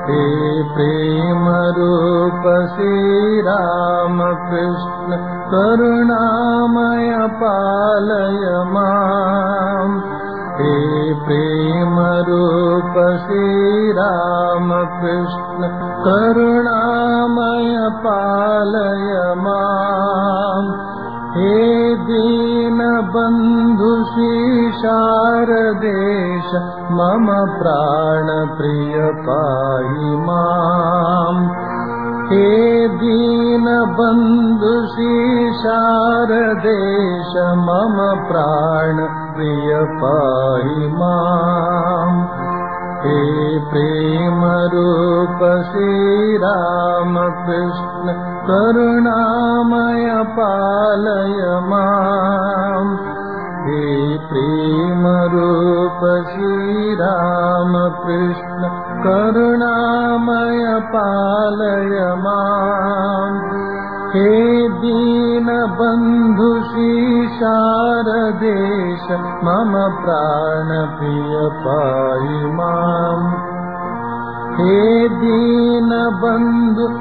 हे प्रेम रूप श्रीरामकृष्ण करुणामय पालय माम् हे प्रेम रूप श्रीरामकृष्ण करुणामय पालय माम् हे दीनबन्धु शारदेश मम प्राणप्रिय पाहि माम् हे दीनबन्धु शारदेश मम प्राणप्रिय पाहि माम् हे प्रेमरूप श्रीरामकृष्ण करुणामय पालय माम् हे प्रेमरूप श्रीरामकृष्ण करुणामय पालय माम् हे दीनबन्धु शारदेश मम प्राणप्रिय पाहि माम् हे दीनबन्धु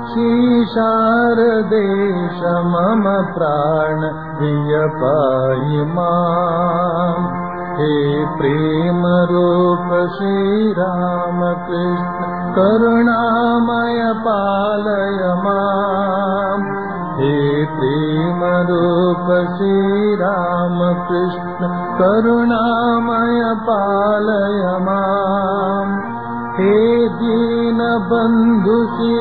शारदेश मम प्राणप्रिय पाहि माम् हे प्रेमरूप श्रीरामकृष्ण करुणामय पालय माम् हे प्रेमरूप श्रीरामकृष्ण करुणामय पालय माम् हे दीनबन्धु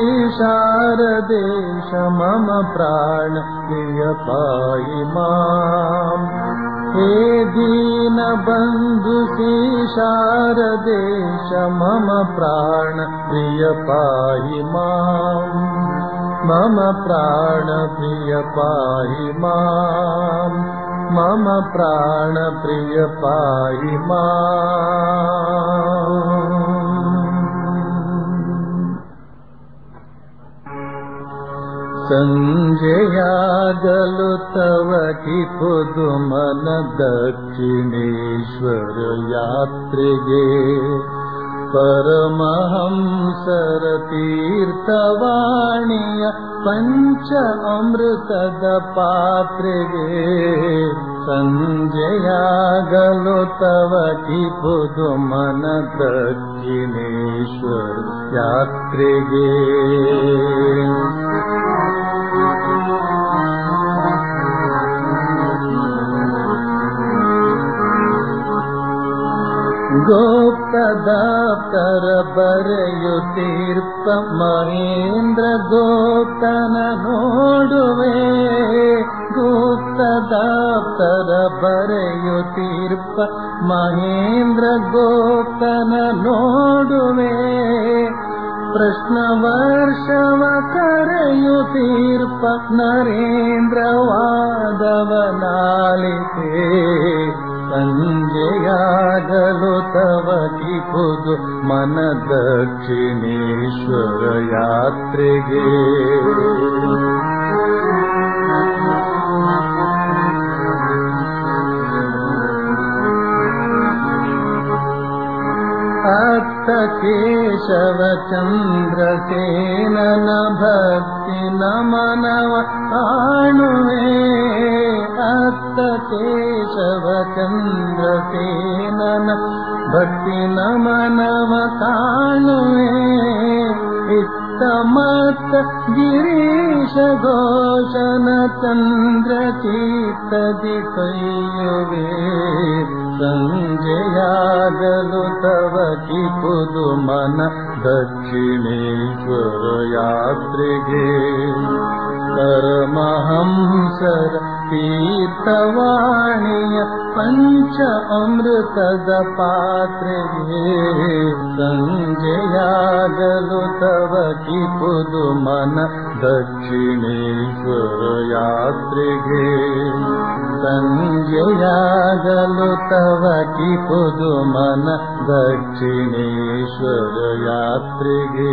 शारदेश मम प्राण प्रिय पाहि माम् हे दीनबन्धु शारदेश मम प्राण प्रिय पाहि माम् मम प्राणप्रिय पाहि माम् मम प्राणप्रिय पाहि माम् सञ्जयागलु तव कि पुदुमन दक्षिणेश्वर यात्रिगे परमहंसर तीर्थवाणीय पञ्च अमृतद पात्रिगे सञ्जयागलो तव कि पुदुमन दक्षिणेश्वर यात्रिगे ಗೋಪ್ತದಾಪ್ತರ ಬರೆಯುತ್ತೀರ್ಪ ಮಹೇಂದ್ರ ಗೋಪ್ತನ ನೋಡುವೆ ಗುಪ್ತದಾಪ್ತರ ಬರೆಯುತ್ತೀರ್ಪ ಮಹೇಂದ್ರ ಗೋಪ್ತನ ನೋಡುವೆ ಪ್ರಶ್ನ ವರ್ಷವ ಕರೆಯುತ್ತೀರ್ಪ ನರೇಂದ್ರ ವಾದವನಾಲಿತೆ ಸಂಜೆಯಾಗಲು ತವ ಕಿಪುದು ಮನ ದಕ್ಷಿಣೇಶ್ವರ ಯಾತ್ರೆಗೆ ಅತ್ತ ಕೇಶವ ಚಂದ್ರಸೇನನ ಭಕ್ತಿ ನಮನವ ಕಾಣುವೆ ಅತ್ತ ಕೇಶವ ಚಂದ್ರಸೇನನ ಭಕ್ತಿ ನಮನವ ಕಾಣುವೆ ಇತ್ತ ಮತ್ತ ಗಿರೀಶ ಘೋಷನ ಚಂದ್ರ ಚೀತದಿ ಕೈಯುವೆ ಸಂಜೆಯಾಗಲು ತವ ಕಿಪುದು ಮನ ದಕ್ಷಿಣೇಶ್ವರ ಯಾತ್ರೆಗೆ ಪರಮಹಂಸರ ತೀರ್ಥವಾಣಿಯ ಪಂಚ ಅಮೃತದ ಪಾತ್ರೆಗೆ ಸಂಜೆಯಾಗಲು ತವ ಕಿಪುದು ಮನ ದಕ್ಷಿಣೇಶ್ವರ ಯಾತ್ರೆಗೆ ಸಂಜೆಯಾಗಲು ತವ ಕಿಪುದು ಮನ ದಕ್ಷಿಣೇಶ್ವರ ಯಾತ್ರೆಗೆ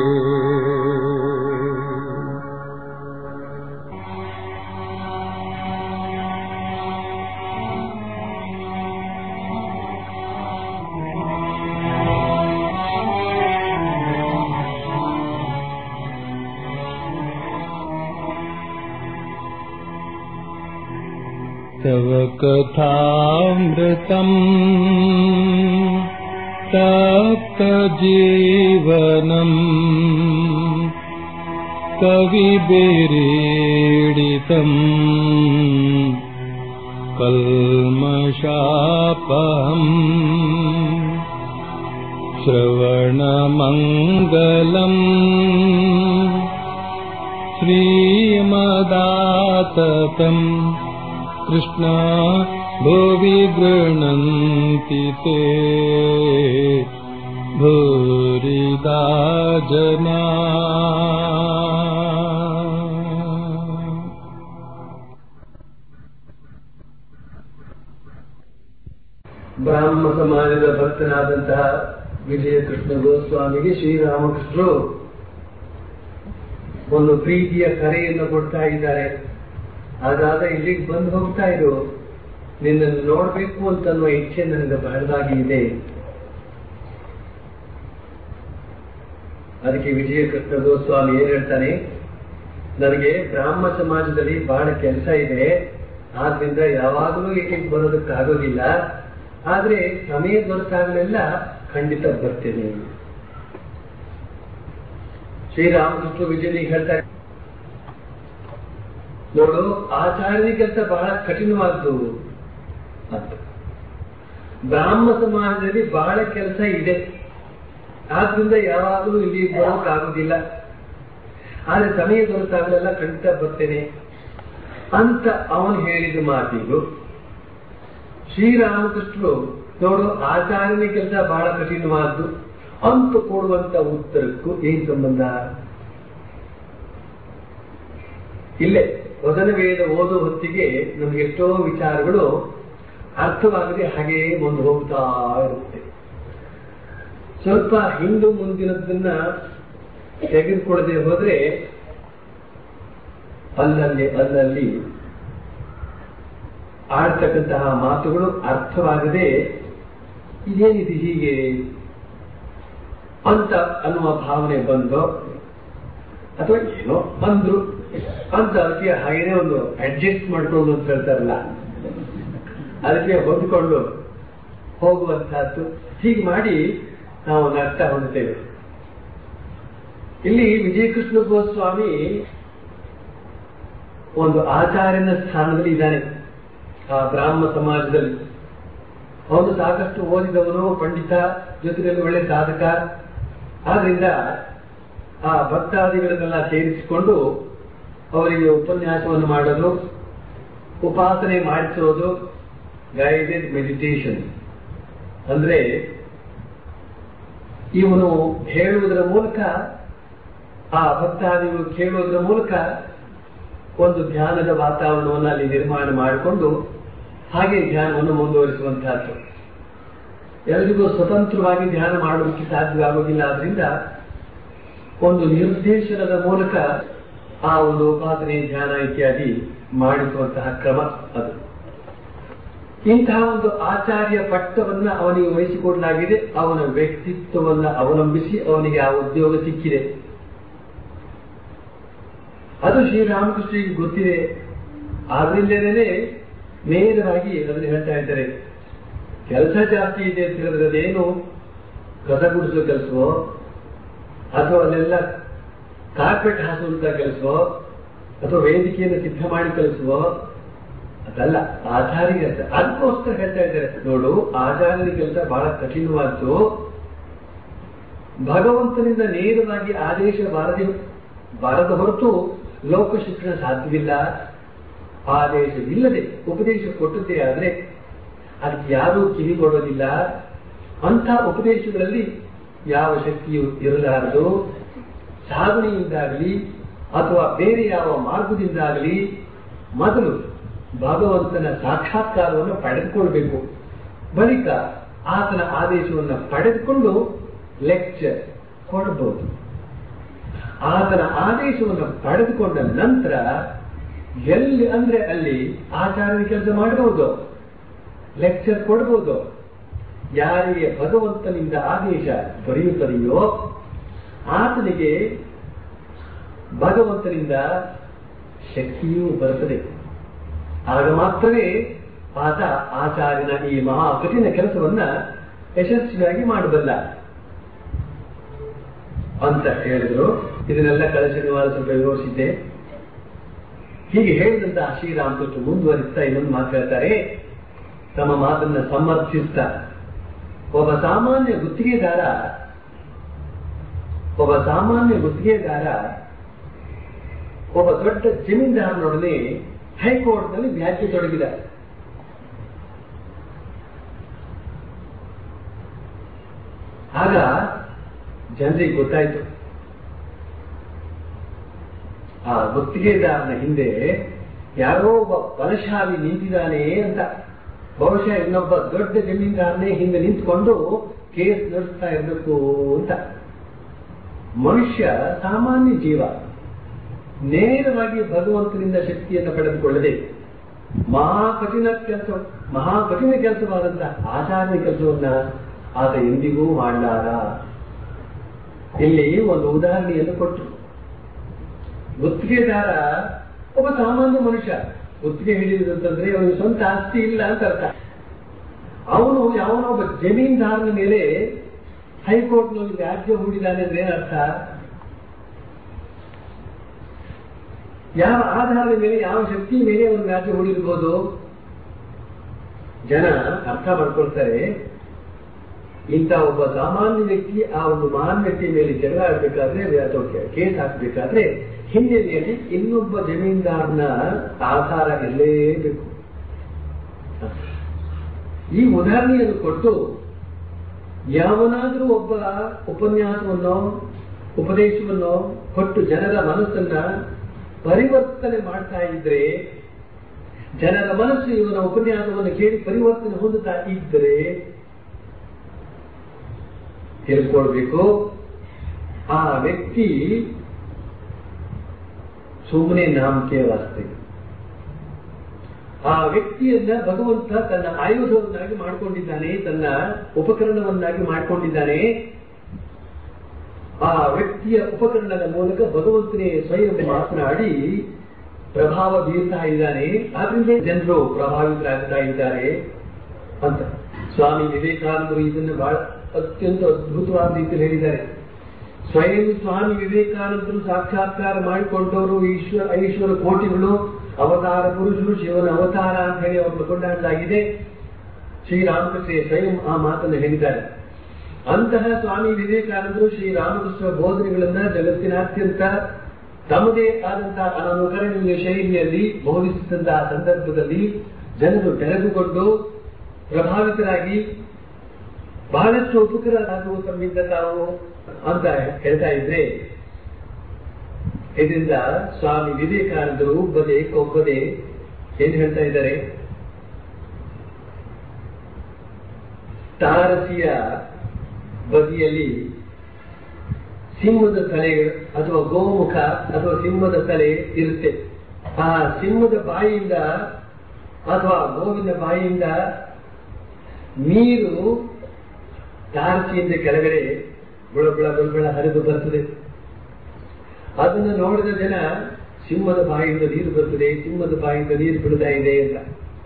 तव कथामृतम् तप्तजीवनम् कविभिरीडितम् कल्मषापहम् श्रवणमङ्गलम् श्रीमदाततम् कृष्णा भुवि गृह्णन्ति ते भूरिदा जना ಬ್ರಾಹ್ಮ ಸಮಾಜದ ಭಕ್ತನಾದಂತಹ ವಿಜಯ ಕೃಷ್ಣ ಗೋಸ್ವಾಮಿಗೆ ಶ್ರೀರಾಮಕೃಷ್ಣರು ಒಂದು ಪ್ರೀತಿಯ ಕರೆಯನ್ನು ಕೊಡ್ತಾ ಇದ್ದಾರೆ ಹಾಗಾದ ಇಲ್ಲಿಗೆ ಬಂದು ಹೋಗ್ತಾ ಇರು ನಿನ್ನನ್ನು ನೋಡ್ಬೇಕು ಅಂತನ್ನುವ ಇಚ್ಛೆ ನನಗೆ ಬಹಳದಾಗಿ ಇದೆ ಅದಕ್ಕೆ ವಿಜಯ ಕೃಷ್ಣ ಗೋಸ್ವಾಮಿ ಏನ್ ಹೇಳ್ತಾನೆ ನನಗೆ ಬ್ರಾಹ್ಮ ಸಮಾಜದಲ್ಲಿ ಬಹಳ ಕೆಲಸ ಇದೆ ಆದ್ರಿಂದ ಯಾವಾಗಲೂ ಇಲ್ಲಿಗೆ ಬರೋದಕ್ಕಾಗೋದಿಲ್ಲ ಆದ್ರೆ ಸಮಯ ದೊರೆತಾಗಲೆಲ್ಲ ಖಂಡಿತ ಬರ್ತೇನೆ ಶ್ರೀರಾಮಕೃಷ್ಣ ವಿಜಯನಿಗೆ ಹೇಳ್ತಾರೆ ನೋಡು ಆಚಾರ್ಯ ಕೆಲಸ ಬಹಳ ಕಠಿಣವಾದ್ದು ಅಂತ ಬ್ರಾಹ್ಮ ಸಮಾಜದಲ್ಲಿ ಬಹಳ ಕೆಲಸ ಇದೆ ಆದ್ರಿಂದ ಯಾವಾಗಲೂ ಇಲ್ಲಿ ಬರೋಕ್ಕಾಗುದಿಲ್ಲ ಆದ್ರೆ ಸಮಯ ದೊರೆತಾಗಲೆಲ್ಲ ಖಂಡಿತ ಬರ್ತೇನೆ ಅಂತ ಅವನು ಹೇಳಿದ ಮಾತಿಗೂ ಶ್ರೀರಾಮಕೃಷ್ಣರು ನೋಡು ಆಚಾರ್ಯನ ಕೆಲಸ ಬಹಳ ಕಠಿಣವಾದ್ದು ಅಂತ ಕೊಡುವಂತ ಉತ್ತರಕ್ಕೂ ಏನ್ ಸಂಬಂಧ ಇಲ್ಲೇ ವದನ ವೇದ ಓದೋ ಹೊತ್ತಿಗೆ ನಮ್ಗೆ ಎಷ್ಟೋ ವಿಚಾರಗಳು ಅರ್ಥವಾಗದೆ ಹಾಗೇ ಮುಂದೆ ಹೋಗ್ತಾ ಇರುತ್ತೆ ಸ್ವಲ್ಪ ಹಿಂದು ಮುಂದಿನದನ್ನ ತೆಗೆದುಕೊಳ್ಳದೆ ಹೋದ್ರೆ ಅಲ್ಲಲ್ಲಿ ಅಲ್ಲಲ್ಲಿ ಆಡ್ತಕ್ಕಂತಹ ಮಾತುಗಳು ಅರ್ಥವಾಗದೆ ಇದೇನಿದು ಹೀಗೆ ಅಂತ ಅನ್ನುವ ಭಾವನೆ ಬಂದು ಅಥವಾ ಏನೋ ಅಂದ್ರು ಅಂತ ಅದಕ್ಕೆ ಹಾಗೇನೆ ಒಂದು ಅಡ್ಜಸ್ಟ್ ಮಾಡ್ಕೊಂಡು ಅಂತ ಹೇಳ್ತಾರಲ್ಲ ಅದಕ್ಕೆ ಹೊಂದಿಕೊಂಡು ಹೋಗುವಂತಹದ್ದು ಹೀಗೆ ಮಾಡಿ ನಾವು ಒಂದು ಅರ್ಥ ಹೊಂದುತ್ತೇವೆ ಇಲ್ಲಿ ವಿಜಯಕೃಷ್ಣ ಗೋಸ್ವಾಮಿ ಒಂದು ಆಚಾರ್ಯನ ಸ್ಥಾನದಲ್ಲಿ ಇದ್ದಾನೆ ಆ ಬ್ರಾಹ್ಮ ಸಮಾಜದಲ್ಲಿ ಅವನು ಸಾಕಷ್ಟು ಓದಿದವನು ಪಂಡಿತ ಜೊತೆಯಲ್ಲಿ ಒಳ್ಳೆ ಸಾಧಕ ಆದ್ರಿಂದ ಆ ಭಕ್ತಾದಿಗಳನ್ನೆಲ್ಲ ಸೇರಿಸಿಕೊಂಡು ಅವರಿಗೆ ಉಪನ್ಯಾಸವನ್ನು ಮಾಡೋದು ಉಪಾಸನೆ ಮಾಡಿಸೋದು ಗೈಡೆಡ್ ಮೆಡಿಟೇಷನ್ ಅಂದ್ರೆ ಇವನು ಹೇಳುವುದರ ಮೂಲಕ ಆ ಭಕ್ತಾದಿಗಳು ಕೇಳುವುದರ ಮೂಲಕ ಒಂದು ಧ್ಯಾನದ ವಾತಾವರಣವನ್ನು ಅಲ್ಲಿ ನಿರ್ಮಾಣ ಮಾಡಿಕೊಂಡು ಹಾಗೆ ಧ್ಯಾನವನ್ನು ಮುಂದುವರಿಸುವಂತಹದ್ದು ಎಲ್ಲರಿಗೂ ಸ್ವತಂತ್ರವಾಗಿ ಧ್ಯಾನ ಮಾಡುವುದಕ್ಕೆ ಸಾಧ್ಯವಾಗುವುದಿಲ್ಲ ಆದ್ರಿಂದ ಒಂದು ನಿರ್ದೇಶನದ ಮೂಲಕ ಆ ಒಂದು ಉಪಾಸನೆ ಧ್ಯಾನ ಇತ್ಯಾದಿ ಮಾಡಿಸುವಂತಹ ಕ್ರಮ ಅದು ಇಂತಹ ಒಂದು ಆಚಾರ್ಯ ಪಟ್ಟವನ್ನ ಅವನಿಗೆ ವಹಿಸಿಕೊಡಲಾಗಿದೆ ಅವನ ವ್ಯಕ್ತಿತ್ವವನ್ನು ಅವಲಂಬಿಸಿ ಅವನಿಗೆ ಆ ಉದ್ಯೋಗ ಸಿಕ್ಕಿದೆ ಅದು ಶ್ರೀರಾಮಕೃಷ್ಣರಿಗೆ ಗೊತ್ತಿದೆ ಆದ್ರಿಂದಲೇ ನೇರವಾಗಿ ಅದನ್ನು ಹೇಳ್ತಾ ಇದ್ದಾರೆ ಕೆಲಸ ಜಾಸ್ತಿ ಇದೆ ಅಂತ ಹೇಳಿದ್ರೆ ಅದೇನು ಕಸ ಗುಡಿಸೋ ಕೆಲಸವೋ ಅಥವಾ ಅಲ್ಲೆಲ್ಲ ಕಾರ್ಪೆಟ್ ಹಾಸುವಂತ ಕೆಲಸವೋ ಅಥವಾ ವೇದಿಕೆಯನ್ನು ಸಿದ್ಧ ಮಾಡಿ ಕೆಲಸವೋ ಅದಲ್ಲ ಆಚಾರ್ಯ ಕೆಲಸ ಅದಕ್ಕೋಸ್ಕರ ಹೇಳ್ತಾ ಇದ್ದಾರೆ ನೋಡು ಆಚಾರ್ಯನ ಕೆಲಸ ಬಹಳ ಕಠಿಣವಾದ್ದು ಭಗವಂತನಿಂದ ನೇರವಾಗಿ ಆದೇಶ ಬಾರದೆ ಬಾರದ ಹೊರತು ಲೋಕ ಶಿಕ್ಷಣ ಸಾಧ್ಯವಿಲ್ಲ ಆದೇಶವಿಲ್ಲದೆ ಉಪದೇಶ ಕೊಟ್ಟದ್ದೇ ಆದ್ರೆ ಅದಕ್ಕೆ ಯಾರೂ ಕಿವಿ ಕೊಡೋದಿಲ್ಲ ಅಂಥ ಉಪದೇಶಗಳಲ್ಲಿ ಯಾವ ಶಕ್ತಿಯು ಇರಲಾರದು ಸಾಧನೆಯಿಂದಾಗಲಿ ಅಥವಾ ಬೇರೆ ಯಾವ ಮಾರ್ಗದಿಂದಾಗಲಿ ಮೊದಲು ಭಗವಂತನ ಸಾಕ್ಷಾತ್ಕಾರವನ್ನು ಪಡೆದುಕೊಳ್ಬೇಕು ಬಳಿಕ ಆತನ ಆದೇಶವನ್ನು ಪಡೆದುಕೊಂಡು ಲೆಕ್ಚರ್ ಕೊಡಬಹುದು ಆತನ ಆದೇಶವನ್ನು ಪಡೆದುಕೊಂಡ ನಂತರ ಎಲ್ಲಿ ಅಂದ್ರೆ ಅಲ್ಲಿ ಆಚಾರ್ಯನ ಕೆಲಸ ಮಾಡಬಹುದು ಲೆಕ್ಚರ್ ಕೊಡಬಹುದು ಯಾರಿಗೆ ಭಗವಂತನಿಂದ ಆದೇಶ ದೊರೆಯುತ್ತದೆಯೋ ಆತನಿಗೆ ಭಗವಂತನಿಂದ ಶಕ್ತಿಯೂ ಬರುತ್ತದೆ ಆಗ ಮಾತ್ರವೇ ಆತ ಆಚಾರ್ಯನ ಈ ಮಹಾ ಕಠಿಣ ಕೆಲಸವನ್ನ ಯಶಸ್ವಿಯಾಗಿ ಮಾಡಬಲ್ಲ ಅಂತ ಹೇಳಿದ್ರು ಇದನ್ನೆಲ್ಲ ಕಳೆದ ಶನಿವಾರ ಸ್ವಲ್ಪ ವಿವರಿಸಿದ್ದೆ ಹೀಗೆ ಹೇಳಿದಂತಹ ಶ್ರೀರಾಮಕೃಷ್ಣ ಮುಂದುವರಿಸ್ತಾ ಇನ್ನೊಂದು ಮಾತು ಹೇಳ್ತಾರೆ ತಮ್ಮ ಮಾತನ್ನ ಸಮರ್ಥಿಸ್ತಾ ಒಬ್ಬ ಸಾಮಾನ್ಯ ಗುತ್ತಿಗೆದಾರ ಒಬ್ಬ ಸಾಮಾನ್ಯ ಗುತ್ತಿಗೆದಾರ ಒಬ್ಬ ದೊಡ್ಡ ಜಮೀನ್ದಾರನೊಡನೆ ಹೈಕೋರ್ಟ್ನಲ್ಲಿ ವ್ಯಾಜ್ಯ ತೊಡಗಿದ ಆಗ ಜನರಿಗೆ ಗೊತ್ತಾಯ್ತು ಆ ಗುತ್ತಿಗೆದಾರನ ಹಿಂದೆ ಯಾರೋ ಒಬ್ಬ ಬಲಶಾಲಿ ನಿಂತಿದ್ದಾನೆ ಅಂತ ಬಹುಶಃ ಇನ್ನೊಬ್ಬ ದೊಡ್ಡ ಜಮೀನ್ದಾರನೇ ಹಿಂದೆ ನಿಂತ್ಕೊಂಡು ಕೇಸ್ ನಡೆಸ್ತಾ ಇರಬೇಕು ಅಂತ ಮನುಷ್ಯ ಸಾಮಾನ್ಯ ಜೀವ ನೇರವಾಗಿ ಭಗವಂತನಿಂದ ಶಕ್ತಿಯನ್ನು ಪಡೆದುಕೊಳ್ಳದೆ ಮಹಾ ಕಠಿಣ ಕೆಲಸ ಮಹಾ ಕಠಿಣ ಕೆಲಸವಾದಂತಹ ಆಚಾರ್ಯ ಕೆಲಸವನ್ನ ಆತ ಎಂದಿಗೂ ಮಾಡಲಾರ ಇಲ್ಲಿ ಒಂದು ಉದಾಹರಣೆಯನ್ನು ಕೊಟ್ಟರು ಗುತ್ತಿಗೆದಾರ ಒಬ್ಬ ಸಾಮಾನ್ಯ ಮನುಷ್ಯ ಗುತ್ತಿಗೆ ಹಿಡಿಯುವುದು ಅಂತಂದ್ರೆ ಅವನಿಗೆ ಸ್ವಂತ ಆಸ್ತಿ ಇಲ್ಲ ಅಂತ ಅರ್ಥ ಅವನು ಯಾವನೋ ಒಬ್ಬ ಜಮೀನ್ದಾರನ ಮೇಲೆ ಹೈಕೋರ್ಟ್ನಲ್ಲಿ ವ್ಯಾಜ್ಯ ಹೂಡಿದಾನೆ ಅಂದ್ರೆ ಏನರ್ಥ ಯಾವ ಆಧಾರದ ಮೇಲೆ ಯಾವ ಶಕ್ತಿ ಮೇಲೆ ಅವನು ವ್ಯಾಜ್ಯ ಹೂಡಿರ್ಬೋದು ಜನ ಅರ್ಥ ಮಾಡ್ಕೊಳ್ತಾರೆ ಇಂಥ ಒಬ್ಬ ಸಾಮಾನ್ಯ ವ್ಯಕ್ತಿ ಆ ಒಂದು ಮಹಾನ್ ವ್ಯಕ್ತಿ ಮೇಲೆ ಜಗಳ ಆಡ್ಬೇಕಾದ್ರೆ ಅಥವಾ ಕೇಸ್ ಹಾಕಬೇಕಾದ್ರೆ ಹಿನ್ನೆಲೆಯಲ್ಲಿ ಇನ್ನೊಬ್ಬ ಜಮೀನ್ದಾರನ ಆಧಾರ ಇರಲೇಬೇಕು ಈ ಉದಾಹರಣೆಯನ್ನು ಕೊಟ್ಟು ಯಾವನಾದರೂ ಒಬ್ಬ ಉಪನ್ಯಾಸವನ್ನೋ ಉಪದೇಶವನ್ನೋ ಕೊಟ್ಟು ಜನರ ಮನಸ್ಸನ್ನ ಪರಿವರ್ತನೆ ಮಾಡ್ತಾ ಇದ್ರೆ ಜನರ ಮನಸ್ಸು ಇವನ ಉಪನ್ಯಾಸವನ್ನು ಕೇಳಿ ಪರಿವರ್ತನೆ ಹೊಂದುತ್ತಾ ಇದ್ದರೆ ತಿಳ್ಕೊಳ್ಬೇಕು ಆ ವ್ಯಕ್ತಿ ಸುಮ್ಮನೆ ನಾಮಕೆ ವಾಸ್ತೆ ಆ ವ್ಯಕ್ತಿಯನ್ನ ಭಗವಂತ ತನ್ನ ಆಯುಧವನ್ನಾಗಿ ಮಾಡಿಕೊಂಡಿದ್ದಾನೆ ತನ್ನ ಉಪಕರಣವನ್ನಾಗಿ ಮಾಡಿಕೊಂಡಿದ್ದಾನೆ ಆ ವ್ಯಕ್ತಿಯ ಉಪಕರಣದ ಮೂಲಕ ಭಗವಂತನೇ ಸ್ವಯಂ ಮಾತನಾಡಿ ಪ್ರಭಾವ ಬೀರ್ತಾ ಇದ್ದಾನೆ ಆದ್ರಿಂದ ಜನರು ಪ್ರಭಾವಿತರಾಗ್ತಾ ಇದ್ದಾರೆ ಅಂತ ಸ್ವಾಮಿ ವಿವೇಕಾನಂದರು ಇದನ್ನು ಬಹಳ ಅತ್ಯಂತ ಅದ್ಭುತವಾದ ರೀತಿಯಲ್ಲಿ ಹೇಳಿದ್ದಾರೆ ಸ್ವಯಂ ಸ್ವಾಮಿ ವಿವೇಕಾನಂದರು ಸಾಕ್ಷಾತ್ಕಾರ ಮಾಡಿಕೊಂಡವರು ಈಶ್ವರ ಐಶ್ವರ ಕೋಟಿಗಳು ಅವತಾರ ಪುರುಷರು ಶಿವನ ಅವತಾರ ಅಂತ ಹೇಳಿ ಅವರನ್ನು ಕೊಂಡಾಡಲಾಗಿದೆ ಶ್ರೀರಾಮಕೃಷ್ಣ ಸ್ವಯಂ ಆ ಮಾತನ್ನು ಹೇಳಿದ್ದಾರೆ ಅಂತಹ ಸ್ವಾಮಿ ವಿವೇಕಾನಂದರು ಶ್ರೀರಾಮಕೃಷ್ಣ ಬೋಧನೆಗಳನ್ನ ಜಗತ್ತಿನಾದ್ಯಂತ ತಮ್ಮದೇ ಆದಂತಹ ಅನುಕರಣೀಯ ಶೈಲಿಯಲ್ಲಿ ಬೋಧಿಸಿದಂತಹ ಸಂದರ್ಭದಲ್ಲಿ ಜನರು ತೆರೆದುಕೊಂಡು ಪ್ರಭಾವಿತರಾಗಿ ಬಹಳಷ್ಟು ಉಪಕರರಾಗುವ ತಮ್ಮಿಂದ ತಾವು ಅಂತ ಹೇಳ್ತಾ ಇದ್ರೆ ಇದರಿಂದ ಸ್ವಾಮಿ ವಿವೇಕಾನಂದರು ಒಬ್ಬದೇ ಕೊಬ್ಬದೆ ಏನ್ ಹೇಳ್ತಾ ಇದ್ದಾರೆ ತಾರಸಿಯ ಬದಿಯಲ್ಲಿ ಸಿಂಹದ ತಲೆ ಅಥವಾ ಗೋಮುಖ ಅಥವಾ ಸಿಂಹದ ತಲೆ ಇರುತ್ತೆ ಆ ಸಿಂಹದ ಬಾಯಿಯಿಂದ ಅಥವಾ ಗೋವಿನ ಬಾಯಿಯಿಂದ ನೀರು ತಾರಸಿಯಿಂದ ಕೆಳಗಡೆ ಬುಳಬುಳ ಬುಳಬುಳ ಹರಿದು ಬರ್ತದೆ ಅದನ್ನು ನೋಡಿದ ಜನ ಸಿಂಹದ ಬಾಯಿಂದ ನೀರು ಬರ್ತದೆ ಸಿಂಹದ ಬಾಯಿಂದ ನೀರು ಬಿಡ್ತಾ ಇದೆ ಅಂತ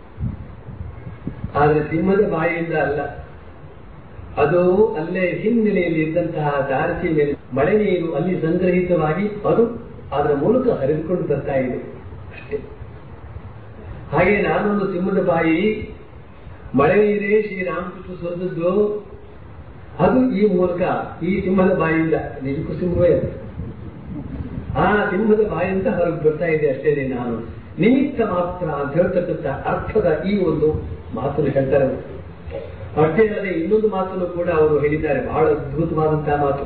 ಆದ್ರೆ ಸಿಂಹದ ಬಾಯಿಯಿಂದ ಅಲ್ಲ ಅದು ಅಲ್ಲೇ ಹಿನ್ನೆಲೆಯಲ್ಲಿ ಇದ್ದಂತಹ ತಾರಸಿ ಮೇಲೆ ಮಳೆ ನೀರು ಅಲ್ಲಿ ಸಂಗ್ರಹಿತವಾಗಿ ಅದು ಅದರ ಮೂಲಕ ಹರಿದುಕೊಂಡು ಬರ್ತಾ ಇದೆ ಅಷ್ಟೇ ಹಾಗೆ ನಾನೊಂದು ಸಿಂಹದ ಬಾಯಿ ಮಳೆ ನೀರೇ ಶ್ರೀರಾಮಕೃಷ್ಣ ಸ್ವರ್ಗದ್ದು ಅದು ಈ ಮೂಲಕ ಈ ಸಿಂಹದ ಬಾಯಿಯಿಂದ ನಿಜಕ್ಕೂ ಸಿಂಹವೇ ಅದು ಆ ಸಿಂಹದ ಬಾಯಿಂದ ಹೊರಗೆ ಬರ್ತಾ ಇದೆ ಅಷ್ಟೇನೆ ನಾನು ನಿಮಿತ್ತ ಮಾತ್ರ ಅಂತ ಹೇಳ್ತಕ್ಕಂಥ ಅರ್ಥದ ಈ ಒಂದು ಮಾತನ್ನು ಹೇಳ್ತಾರೆ ಅವರು. ಅಷ್ಟೇ ಅಲ್ಲದೆ ಇನ್ನೊಂದು ಮಾತನ್ನು ಕೂಡ ಅವರು ಹೇಳಿದ್ದಾರೆ ಬಹಳ ಅದ್ಭುತವಾದಂತಹ ಮಾತು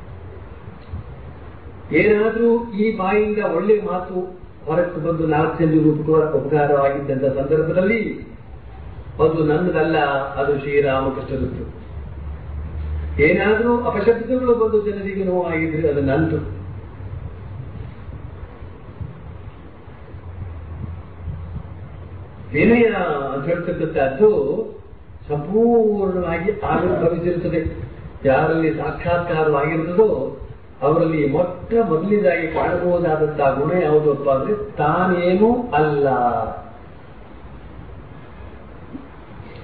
ಏನಾದ್ರೂ ಈ ಬಾಯಿಂದ ಒಳ್ಳೆ ಮಾತು ಹೊರಕ್ಕೆ ಬಂದು ನಾಲ್ಕು ಜನರಿಗೆ ಉಪಕಾರ ಉಪಕಾರವಾಗಿದ್ದಂತ ಸಂದರ್ಭದಲ್ಲಿ ಅದು ನನ್ನದಲ್ಲ ಅದು ಶ್ರೀರಾಮಕೃಷ್ಣದದ್ದು ಏನಾದ್ರೂ ಅಪಶಬ್ದಗಳು ಬಂದು ಜನರಿಗೆ ನೋವಾಗಿದ್ರೆ ಅದು ನಂದು ವಿನಯ ಅಂತ ಹೇಳ್ತಕ್ಕಂಥದ್ದು ಸಂಪೂರ್ಣವಾಗಿ ಆವಿರ್ಭವಿಸಿರುತ್ತದೆ ಯಾರಲ್ಲಿ ಸಾಕ್ಷಾತ್ಕಾರವಾಗಿರುತ್ತದೋ ಅವರಲ್ಲಿ ಮೊಟ್ಟ ಮೊದಲಿದಾಗಿ ಕಾಣಬಹುದಾದಂತಹ ಗುಣ ಯಾವುದಪ್ಪ ಅಂದ್ರೆ ತಾನೇನೂ ಅಲ್ಲ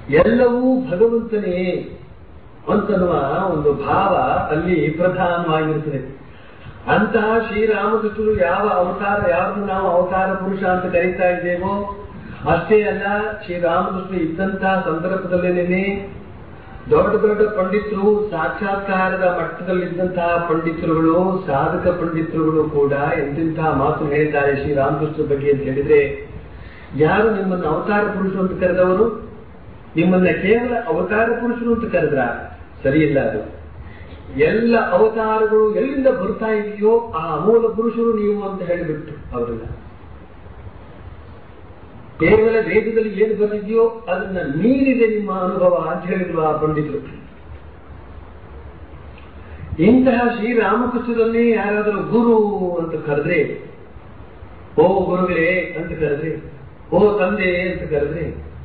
ಎಲ್ಲವೂ ಭಗವಂತನೇ ಅಂತನ್ನುವ ಒಂದು ಭಾವ ಅಲ್ಲಿ ಪ್ರಧಾನವಾಗಿರುತ್ತದೆ ಅಂತಹ ಶ್ರೀರಾಮಕೃಷ್ಣರು ಯಾವ ಅವತಾರ ಯಾರನ್ನು ನಾವು ಅವತಾರ ಪುರುಷ ಅಂತ ಕರೀತಾ ಇದ್ದೇವೋ ಅಷ್ಟೇ ಅಲ್ಲ ಶ್ರೀರಾಮಕೃಷ್ಣ ಇದ್ದಂತಹ ಸಂದರ್ಭದಲ್ಲೇನೆ ದೊಡ್ಡ ದೊಡ್ಡ ಪಂಡಿತರು ಸಾಕ್ಷಾತ್ಕಾರದ ಮಟ್ಟದಲ್ಲಿದ್ದಂತಹ ಪಂಡಿತರುಗಳು ಸಾಧಕ ಪಂಡಿತರುಗಳು ಕೂಡ ಎಂತೆಂತಹ ಮಾತು ಹೇಳಿದ್ದಾರೆ ಶ್ರೀರಾಮಕೃಷ್ಣ ಬಗ್ಗೆ ಅಂತ ಹೇಳಿದ್ರೆ ಯಾರು ನಿಮ್ಮನ್ನು ಅವತಾರ ಪುರುಷರು ಅಂತ ಕರೆದವರು ನಿಮ್ಮನ್ನ ಕೇವಲ ಅವತಾರ ಪುರುಷರು ಅಂತ ಕರೆದ್ರ ಸರಿಯಿಲ್ಲ ಅದು ಎಲ್ಲ ಅವತಾರಗಳು ಎಲ್ಲಿಂದ ಬರ್ತಾ ಇದೆಯೋ ಆ ಮೂಲ ಪುರುಷರು ನೀವು ಅಂತ ಹೇಳಿಬಿಟ್ಟು ಅವರನ್ನ ಕೇವಲ ವೇದದಲ್ಲಿ ಏನು ಬರೆದಿದೆಯೋ ಅದನ್ನ ಮೀರಿದೆ ನಿಮ್ಮ ಅನುಭವ ಅಂತ ಹೇಳಿದ್ರು ಆ ಪಂಡಿತರು ಇಂತಹ ಶ್ರೀರಾಮಕೃಷ್ಣರನ್ನೇ ಯಾರಾದರೂ ಗುರು ಅಂತ ಕರೆದ್ರೆ ಓ ಗುರುಗಳೇ ಅಂತ ಕರೆದ್ರೆ ಓ ತಂದೆ ಅಂತ ಕರೆದ್ರೆ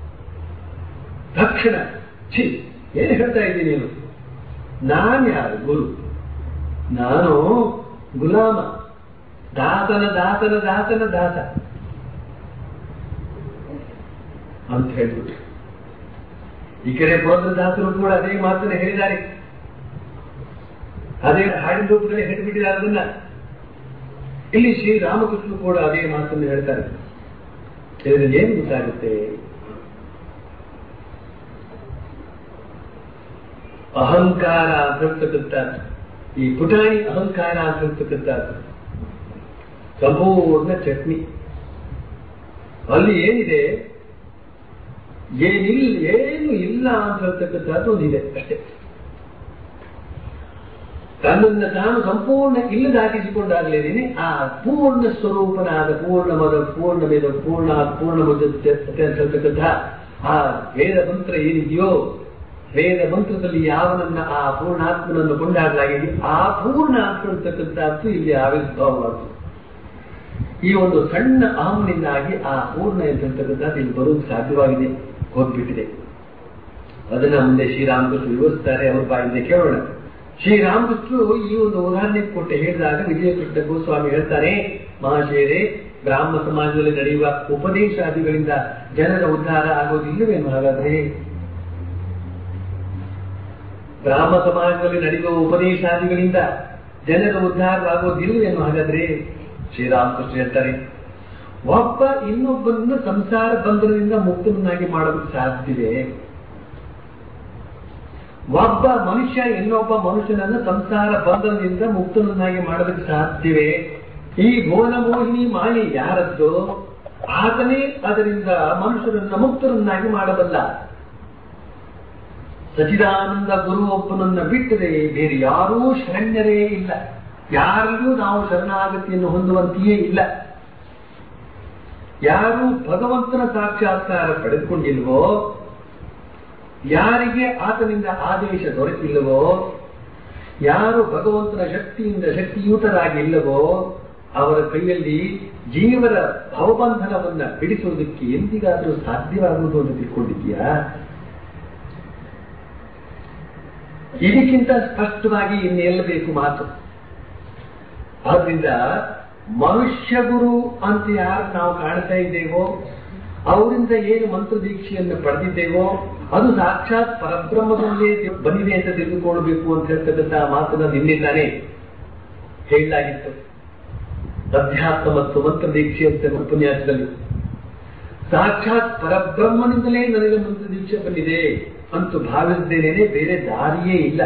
ತಕ್ಷಣ ಛಿ ಏನ್ ಹೇಳ್ತಾ ಇದ್ದೀನಿ ನೀನು ನಾನು ಯಾರು ಗುರು ನಾನು ಗುಲಾಮ ದಾಸನ ದಾಸನ ದಾಸನ ದಾಸ ಅಂತ ಹೇಳ್ಬಿಟ್ಟು ಈ ಕಡೆ ಪುರಂದ್ರದಾಸರು ಕೂಡ ಅದೇ ಮಾತನ್ನ ಹೇಳಿದ್ದಾರೆ ಅದೇ ಹಾಡಿನ ರೂಪದಲ್ಲಿ ಹೇಳಿಬಿಟ್ಟಿದ್ದಾರೆ ಅದನ್ನ ಇಲ್ಲಿ ಶ್ರೀರಾಮಕೃಷ್ಣ ಕೂಡ ಅದೇ ಮಾತನ್ನು ಹೇಳ್ತಾರೆ ಇದರಲ್ಲಿ ಏನು ಗೊತ್ತಾಗುತ್ತೆ ಅಹಂಕಾರ ಅಂತ ಹೇಳ್ತಕ್ಕಂಥದ್ದು ಈ ಪುಟಾಣಿ ಅಹಂಕಾರ ಅಂತ ಹೇಳ್ತಕ್ಕಂಥದ್ದು ಸಂಪೂರ್ಣ ಚಟ್ನಿ ಅಲ್ಲಿ ಏನಿದೆ ಏನಿಲ್ಲ ಏನು ಇಲ್ಲ ಅಂತ ಹೇಳ್ತಕ್ಕಂಥದ್ದು ಒಂದಿದೆ ಅಷ್ಟೇ ತನ್ನನ್ನು ತಾನು ಸಂಪೂರ್ಣ ಇಲ್ಲದಾಗಿಸಿಕೊಂಡಾಗಲೇನೆ ಆ ಪೂರ್ಣ ಸ್ವರೂಪನಾದ ಪೂರ್ಣಮದ ಪೂರ್ಣವೇದ ಪೂರ್ಣ ಪೂರ್ಣಮದ ಅಂತಕ್ಕಂಥ ಆ ವೇದ ಮಂತ್ರ ಏನಿದೆಯೋ ವೇದ ಮಂತ್ರದಲ್ಲಿ ಯಾವನನ್ನ ಆ ಪೂರ್ಣಾತ್ಮನನ್ನು ಕೊಂಡಾಡಲಾಗಿದೆ ಆ ಪೂರ್ಣ ಅಂತಕ್ಕಂಥದ್ದು ಇಲ್ಲಿ ಆವಿರ್ಭಾವವಾಯಿತು ಈ ಒಂದು ಸಣ್ಣ ಅಹಂನಿಂದಾಗಿ ಆ ಪೂರ್ಣ ಅಂತಕ್ಕಂಥದ್ದು ಇಲ್ಲಿ ಬರುವುದು ಸಾಧ್ಯವಾಗಿದೆ ಹೋಗ್ಬಿಟ್ಟಿದೆ ಅದನ್ನ ಮುಂದೆ ಶ್ರೀರಾಮಕೃಷ್ಣ ವಿವರಿಸ್ತಾರೆ ಅವ್ರ ಬಾಯಿಂದ ಕೇಳೋಣ ಶ್ರೀರಾಮಕೃಷ್ಣರು ಈ ಒಂದು ಉದಾಹರಣೆ ಕೊಟ್ಟು ಹೇಳಿದಾಗ ವಿಜಯಕೃಷ್ಣ ಗೋಸ್ವಾಮಿ ಹೇಳ್ತಾರೆ ಮಹಾಶಯರೇ ಬ್ರಾಹ್ಮ ಸಮಾಜದಲ್ಲಿ ನಡೆಯುವ ಉಪದೇಶಾದಿಗಳಿಂದ ಜನರ ಉದ್ಧಾರ ಆಗೋದಿಲ್ಲವೇನು ಹಾಗಾದ್ರೆ ಬ್ರಾಹ್ಮ ಸಮಾಜದಲ್ಲಿ ನಡೆಯುವ ಉಪದೇಶಾದಿಗಳಿಂದ ಜನರ ಉದ್ಧಾರವಾಗೋದಿಲ್ಲವೇನು ಹಾಗಾದ್ರೆ ಶ್ರೀರಾಮಕೃಷ್ಣ ಹೇಳ್ತಾರೆ ಒಬ್ಬ ಇನ್ನೊಬ್ಬನನ್ನು ಸಂಸಾರ ಬಂಧನದಿಂದ ಮುಕ್ತನನ್ನಾಗಿ ಮಾಡೋದಕ್ಕೆ ಸಾಧ್ಯವಿದೆ ಒಬ್ಬ ಮನುಷ್ಯ ಇನ್ನೊಬ್ಬ ಮನುಷ್ಯನನ್ನು ಸಂಸಾರ ಬಂಧನದಿಂದ ಮುಕ್ತನನ್ನಾಗಿ ಮಾಡೋದಕ್ಕೆ ಸಾಧ್ಯವೇ ಈ ಮೋಹಿನಿ ಮಾಯೆ ಯಾರದ್ದು ಆತನೇ ಅದರಿಂದ ಮನುಷ್ಯರನ್ನ ಮುಕ್ತರನ್ನಾಗಿ ಮಾಡಬಲ್ಲ ಸಚಿದಾನಂದ ಗುರು ಒಬ್ಬನನ್ನ ಬಿಟ್ಟರೆ ಬೇರೆ ಯಾರೂ ಶರಣ್ಯರೇ ಇಲ್ಲ ಯಾರಿಗೂ ನಾವು ಶರಣಾಗತಿಯನ್ನು ಹೊಂದುವಂತೆಯೇ ಇಲ್ಲ ಯಾರು ಭಗವಂತನ ಸಾಕ್ಷಾತ್ಕಾರ ಪಡೆದುಕೊಂಡಿಲ್ವೋ ಯಾರಿಗೆ ಆತನಿಂದ ಆದೇಶ ದೊರೆತಿಲ್ಲವೋ ಯಾರು ಭಗವಂತನ ಶಕ್ತಿಯಿಂದ ಶಕ್ತಿಯುತರಾಗಿಲ್ಲವೋ ಅವರ ಕೈಯಲ್ಲಿ ಜೀವರ ಭವಬಂಧನವನ್ನ ಬಿಡಿಸುವುದಕ್ಕೆ ಎಂದಿಗಾದರೂ ಸಾಧ್ಯವಾಗುವುದು ಅಂತ ತಿಳ್ಕೊಂಡಿದ್ಯಾ ಇದಕ್ಕಿಂತ ಸ್ಪಷ್ಟವಾಗಿ ಇನ್ನೆಲ್ಲ ಬೇಕು ಮಾತು ಆದ್ರಿಂದ ಮನುಷ್ಯ ಗುರು ಅಂತ ಯಾರು ನಾವು ಕಾಣ್ತಾ ಇದ್ದೇವೋ ಅವರಿಂದ ಏನು ಮಂತ್ರ ದೀಕ್ಷೆಯನ್ನು ಪಡೆದಿದ್ದೇವೋ ಅದು ಸಾಕ್ಷಾತ್ ಪರಬ್ರಹ್ಮದಲ್ಲೇ ಬಂದಿದೆ ಅಂತ ತಿಳಿದುಕೊಳ್ಬೇಕು ಅಂತ ಹೇಳ್ತಕ್ಕಂಥ ಮಾತನ್ನ ನಿನ್ನಿಂದಾನೇ ಹೇಳಲಾಗಿತ್ತು ಅಧ್ಯಾತ್ಮ ಮತ್ತು ಮಂತ್ರ ದೀಕ್ಷೆ ಅಂತ ಉಪನ್ಯಾಸದಲ್ಲಿ ಸಾಕ್ಷಾತ್ ಪರಬ್ರಹ್ಮನಿಂದಲೇ ನನಗೆ ಮಂತ್ರ ದೀಕ್ಷೆ ಬಂದಿದೆ ಅಂತ ಭಾವಿಸಿದ್ದೇನೆ ಬೇರೆ ದಾರಿಯೇ ಇಲ್ಲ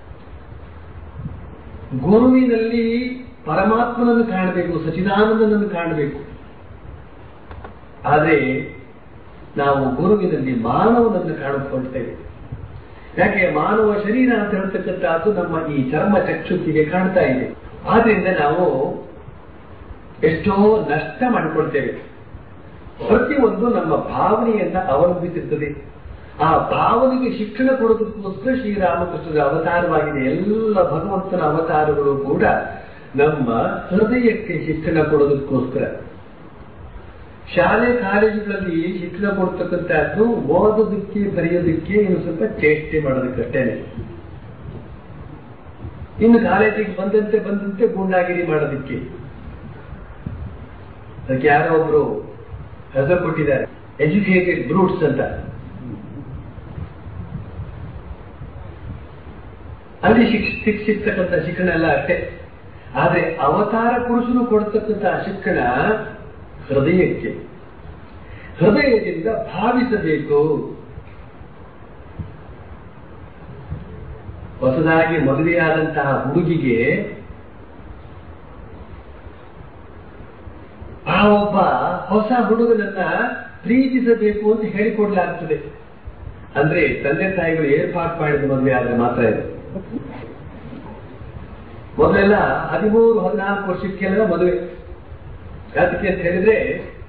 ಗುರುವಿನಲ್ಲಿ ಪರಮಾತ್ಮನನ್ನು ಕಾಣಬೇಕು ಸಚಿದಾನಂದನನ್ನು ಕಾಣಬೇಕು ಆದರೆ ನಾವು ಗುರುವಿನಲ್ಲಿ ಮಾನವನನ್ನು ಕಾಣಿಸ್ಕೊಳ್ತೇವೆ ಯಾಕೆ ಮಾನವ ಶರೀರ ಅಂತ ಹೇಳ್ತಕ್ಕಂಥದ್ದು ನಮ್ಮ ಈ ಚರ್ಮ ಚಕ್ಷುತ್ತಿಗೆ ಕಾಣ್ತಾ ಇದೆ ಆದ್ರಿಂದ ನಾವು ಎಷ್ಟೋ ನಷ್ಟ ಮಾಡಿಕೊಳ್ತೇವೆ ಪ್ರತಿಯೊಂದು ನಮ್ಮ ಭಾವನೆಯನ್ನ ಅವಲಂಬಿಸಿರ್ತದೆ ಆ ಭಾವನೆಗೆ ಶಿಕ್ಷಣ ಕೊಡೋದಕ್ಕೋಸ್ಕರ ಶ್ರೀರಾಮಕೃಷ್ಣರ ಅವತಾರವಾಗಿದೆ ಎಲ್ಲ ಭಗವಂತನ ಅವತಾರಗಳು ಕೂಡ ನಮ್ಮ ಹೃದಯಕ್ಕೆ ಶಿಕ್ಷಣ ಕೊಡೋದಕ್ಕೋಸ್ಕರ ಶಾಲೆ ಕಾಲೇಜುಗಳಲ್ಲಿ ಶಿಕ್ಷಣ ಕೊಡ್ತಕ್ಕಂಥದ್ದು ಓದೋದಕ್ಕೆ ಬರೆಯೋದಕ್ಕೆ ಇನ್ನು ಸ್ವಲ್ಪ ಚೇಷ್ಟೆ ಮಾಡೋದಕ್ಕಷ್ಟೇನೆ ಇನ್ನು ಕಾಲೇಜಿಗೆ ಬಂದಂತೆ ಬಂದಂತೆ ಗೂಂಡಾಗಿರಿ ಮಾಡೋದಕ್ಕೆ ಅದಕ್ಕೆ ಯಾರೋ ಒಬ್ರು ಹೆಸರು ಕೊಟ್ಟಿದ್ದಾರೆ ಎಜುಕೇಟೆಡ್ ಬ್ರೂಟ್ಸ್ ಅಂತ ಅಲ್ಲಿ ಶಿಕ್ಷ ಶಿಕ್ಷಿಸ್ತಕ್ಕಂಥ ಶಿಕ್ಷಣ ಎಲ್ಲ ಅಷ್ಟೇ ಆದ್ರೆ ಅವತಾರ ಪುರುಷರು ಕೊಡ್ತಕ್ಕಂಥ ಶಿಕ್ಷಣ ಹೃದಯಕ್ಕೆ ಹೃದಯದಿಂದ ಭಾವಿಸಬೇಕು ಹೊಸದಾಗಿ ಮದುವೆಯಾದಂತಹ ಹುಡುಗಿಗೆ ಆ ಒಬ್ಬ ಹೊಸ ಹುಡುಗನನ್ನ ಪ್ರೀತಿಸಬೇಕು ಅಂತ ಹೇಳಿಕೊಡ್ಲಾಗ್ತದೆ ಅಂದ್ರೆ ತಂದೆ ತಾಯಿಗಳು ಏರ್ಪಾಟ್ ಮಾಡಿದ ಮದುವೆ ಆದ್ರೆ ಮಾತ್ರ ಇದೆ ಮೊದಲೆಲ್ಲ ಹದಿಮೂರು ಹದಿನಾಲ್ಕು ವರ್ಷಕ್ಕೆಲ್ಲ ಮದುವೆ ಯಾತಕ್ಕೆ ಅಂತ ಹೇಳಿದ್ರೆ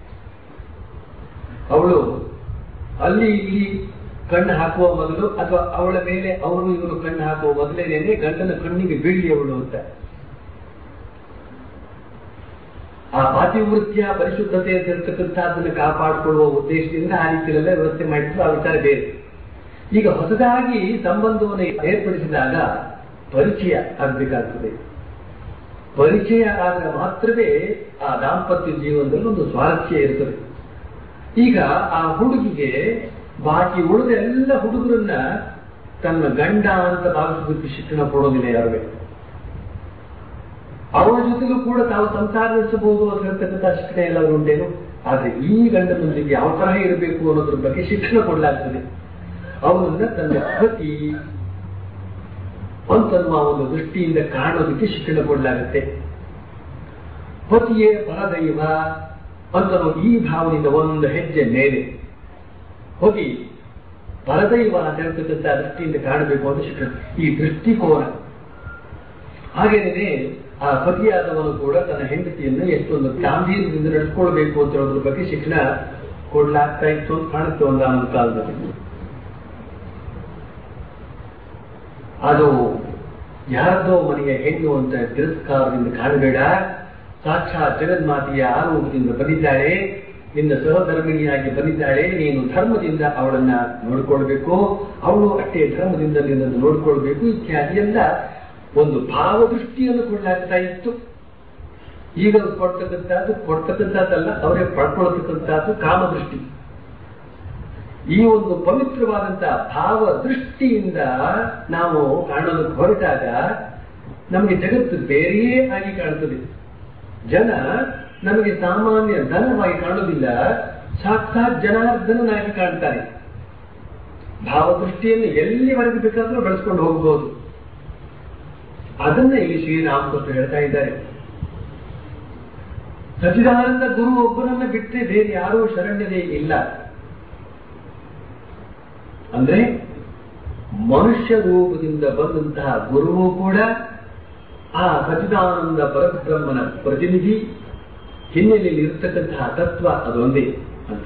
ಅವಳು ಅಲ್ಲಿ ಇಲ್ಲಿ ಕಣ್ಣು ಹಾಕುವ ಮೊದಲು ಅಥವಾ ಅವಳ ಮೇಲೆ ಅವನು ಇವನು ಕಣ್ಣು ಹಾಕುವ ಮೊದಲೇನೆ ಗಂಡನ ಕಣ್ಣಿಗೆ ಬೀಳಿ ಅವಳು ಅಂತ ಆ ಪಾತಿವೃತ್ಯ ಪರಿಶುದ್ಧತೆ ಅಂತ ಹೇಳ್ತಕ್ಕಂಥದ್ದನ್ನು ಕಾಪಾಡಿಕೊಳ್ಳುವ ಉದ್ದೇಶದಿಂದ ಆ ರೀತಿಯಲ್ಲೆಲ್ಲ ವ್ಯವಸ್ಥೆ ಮಾಡಿದ್ರು ಆ ವಿಚಾರ ಬೇರೆ ಈಗ ಹೊಸದಾಗಿ ಸಂಬಂಧವನ್ನು ಏರ್ಪಡಿಸಿದಾಗ ಪರಿಚಯ ಆಗಬೇಕಾಗ್ತದೆ ಪರಿಚಯ ಆದಾಗ ಮಾತ್ರವೇ ಆ ದಾಂಪತ್ಯ ಜೀವನದಲ್ಲಿ ಒಂದು ಸ್ವಾರಸ್ಯ ಇರ್ತದೆ ಈಗ ಆ ಹುಡುಗಿಗೆ ಬಾಕಿ ಉಳಿದ ಎಲ್ಲ ಹುಡುಗರನ್ನ ತನ್ನ ಗಂಡ ಅಂತ ಭಾವಿಸೋದಕ್ಕೆ ಶಿಕ್ಷಣ ಕೊಡೋದಿಲ್ಲ ಯಾರಿಗೆ ಅವರ ಜೊತೆಗೂ ಕೂಡ ತಾವು ಸಂಸಾರ ನಡೆಸಬಹುದು ಅಂತ ಹೇಳ್ತಕ್ಕಂಥ ಶಿಕ್ಷಣ ಎಲ್ಲ ಉಂಟೇನು ಆದ್ರೆ ಈ ಗಂಡನೊಂದಿಗೆ ಯಾವ ತರಹ ಇರಬೇಕು ಅನ್ನೋದ್ರ ಬಗ್ಗೆ ಶಿಕ್ಷಣ ಕೊಡಲಾಗ್ತದೆ ಅವನನ್ನ ತನ್ನ ಪತಿ ಅಂತನ್ನುವ ಒಂದು ದೃಷ್ಟಿಯಿಂದ ಕಾಣೋದಕ್ಕೆ ಶಿಕ್ಷಣ ಕೊಡಲಾಗುತ್ತೆ ಪತಿಯೇ ಪರದೈವ ಅಂತನೋ ಈ ಭಾವನೆಯಿಂದ ಒಂದು ಹೆಜ್ಜೆ ಮೇಲೆ ಹೋಗಿ ಪರದೈವ ಅಂತ ಹೇಳ್ತಕ್ಕಂಥ ದೃಷ್ಟಿಯಿಂದ ಕಾಣಬೇಕು ಅಂತ ಶಿಕ್ಷಣ ಈ ದೃಷ್ಟಿಕೋನ ಹಾಗೇನೆ ಆ ಪತಿಯಾದವನು ಕೂಡ ತನ್ನ ಹೆಂಡತಿಯನ್ನು ಎಷ್ಟೊಂದು ಗಾಂಭೀರ್ಯದಿಂದ ನಡೆಸ್ಕೊಳ್ಬೇಕು ಅಂತ ಹೇಳೋದ್ರ ಬಗ್ಗೆ ಶಿಕ್ಷಣ ಕೊಡ್ಲಾಗ್ತಾ ಇತ್ತು ಅಂತ ಕಾಣುತ್ತೆ ಒಂದಾನೊಂದು ಕಾಲದಲ್ಲಿ ಅದು ಯಾರದೋ ಮನೆಯ ಹೆಣ್ಣು ಅಂತ ತಿರಸ್ಕಾರದಿಂದ ಕಾಣಬೇಡ ಸಾಕ್ಷಾತ್ ಜಗನ್ಮಾತೆಯ ಆರೋಗ್ಯದಿಂದ ಬಂದಿದ್ದಾಳೆ ನಿನ್ನ ಸಹಧರ್ಮಿಣಿಯಾಗಿ ಬಂದಿದ್ದಾಳೆ ನೀನು ಧರ್ಮದಿಂದ ಅವಳನ್ನ ನೋಡಿಕೊಳ್ಬೇಕು ಅವಳು ಅಷ್ಟೇ ಧರ್ಮದಿಂದ ನಿನ್ನನ್ನು ನೋಡಿಕೊಳ್ಬೇಕು ಇತ್ಯಾದಿ ಎಲ್ಲ ಒಂದು ಭಾವದೃಷ್ಟಿಯನ್ನು ಕೊಡಲಾಗ್ತಾ ಇತ್ತು ಈಗ ಕೊಡ್ತಕ್ಕಂಥದ್ದು ಕೊಡ್ತಕ್ಕಂಥದ್ದಲ್ಲ ಅವರೇ ಪಡ್ಕೊಳ್ತಕ್ಕಂಥದ್ದು ಕಾಮದೃಷ್ಟಿ ಈ ಒಂದು ಪವಿತ್ರವಾದಂತಹ ಭಾವ ದೃಷ್ಟಿಯಿಂದ ನಾವು ಕಾಣೋದಕ್ಕೆ ಹೊರಟಾಗ ನಮಗೆ ಜಗತ್ತು ಬೇರೆಯೇ ಆಗಿ ಕಾಣುತ್ತದೆ ಜನ ನಮಗೆ ಸಾಮಾನ್ಯ ಧನವಾಗಿ ಕಾಣುವುದಿಲ್ಲ ಸಾಕ್ಷಾತ್ ಜನಾರ್ದನಾಗಿ ಕಾಣ್ತಾರೆ ಭಾವದೃಷ್ಟಿಯನ್ನು ಎಲ್ಲಿವರೆಗೆ ಬೇಕಾದರೂ ಬೆಳೆಸ್ಕೊಂಡು ಹೋಗಬಹುದು ಅದನ್ನ ಇಲ್ಲಿ ಶ್ರೀರಾಮಕೃಷ್ಣ ಹೇಳ್ತಾ ಇದ್ದಾರೆ ಸಚಿದಾನಂದ ಗುರು ಒಬ್ಬರನ್ನ ಬಿಟ್ಟರೆ ಬೇರೆ ಯಾರೂ ಶರಣ್ಯರೇ ಇಲ್ಲ ಅಂದ್ರೆ ಮನುಷ್ಯ ರೂಪದಿಂದ ಬಂದಂತಹ ಗುರುವು ಕೂಡ ಆ ಸಚಿದಾನಂದ ಪರಬ್ರಹ್ಮನ ಪ್ರತಿನಿಧಿ ಹಿನ್ನೆಲೆಯಲ್ಲಿ ಇರತಕ್ಕಂತಹ ತತ್ವ ಅದೊಂದೇ ಅಂತ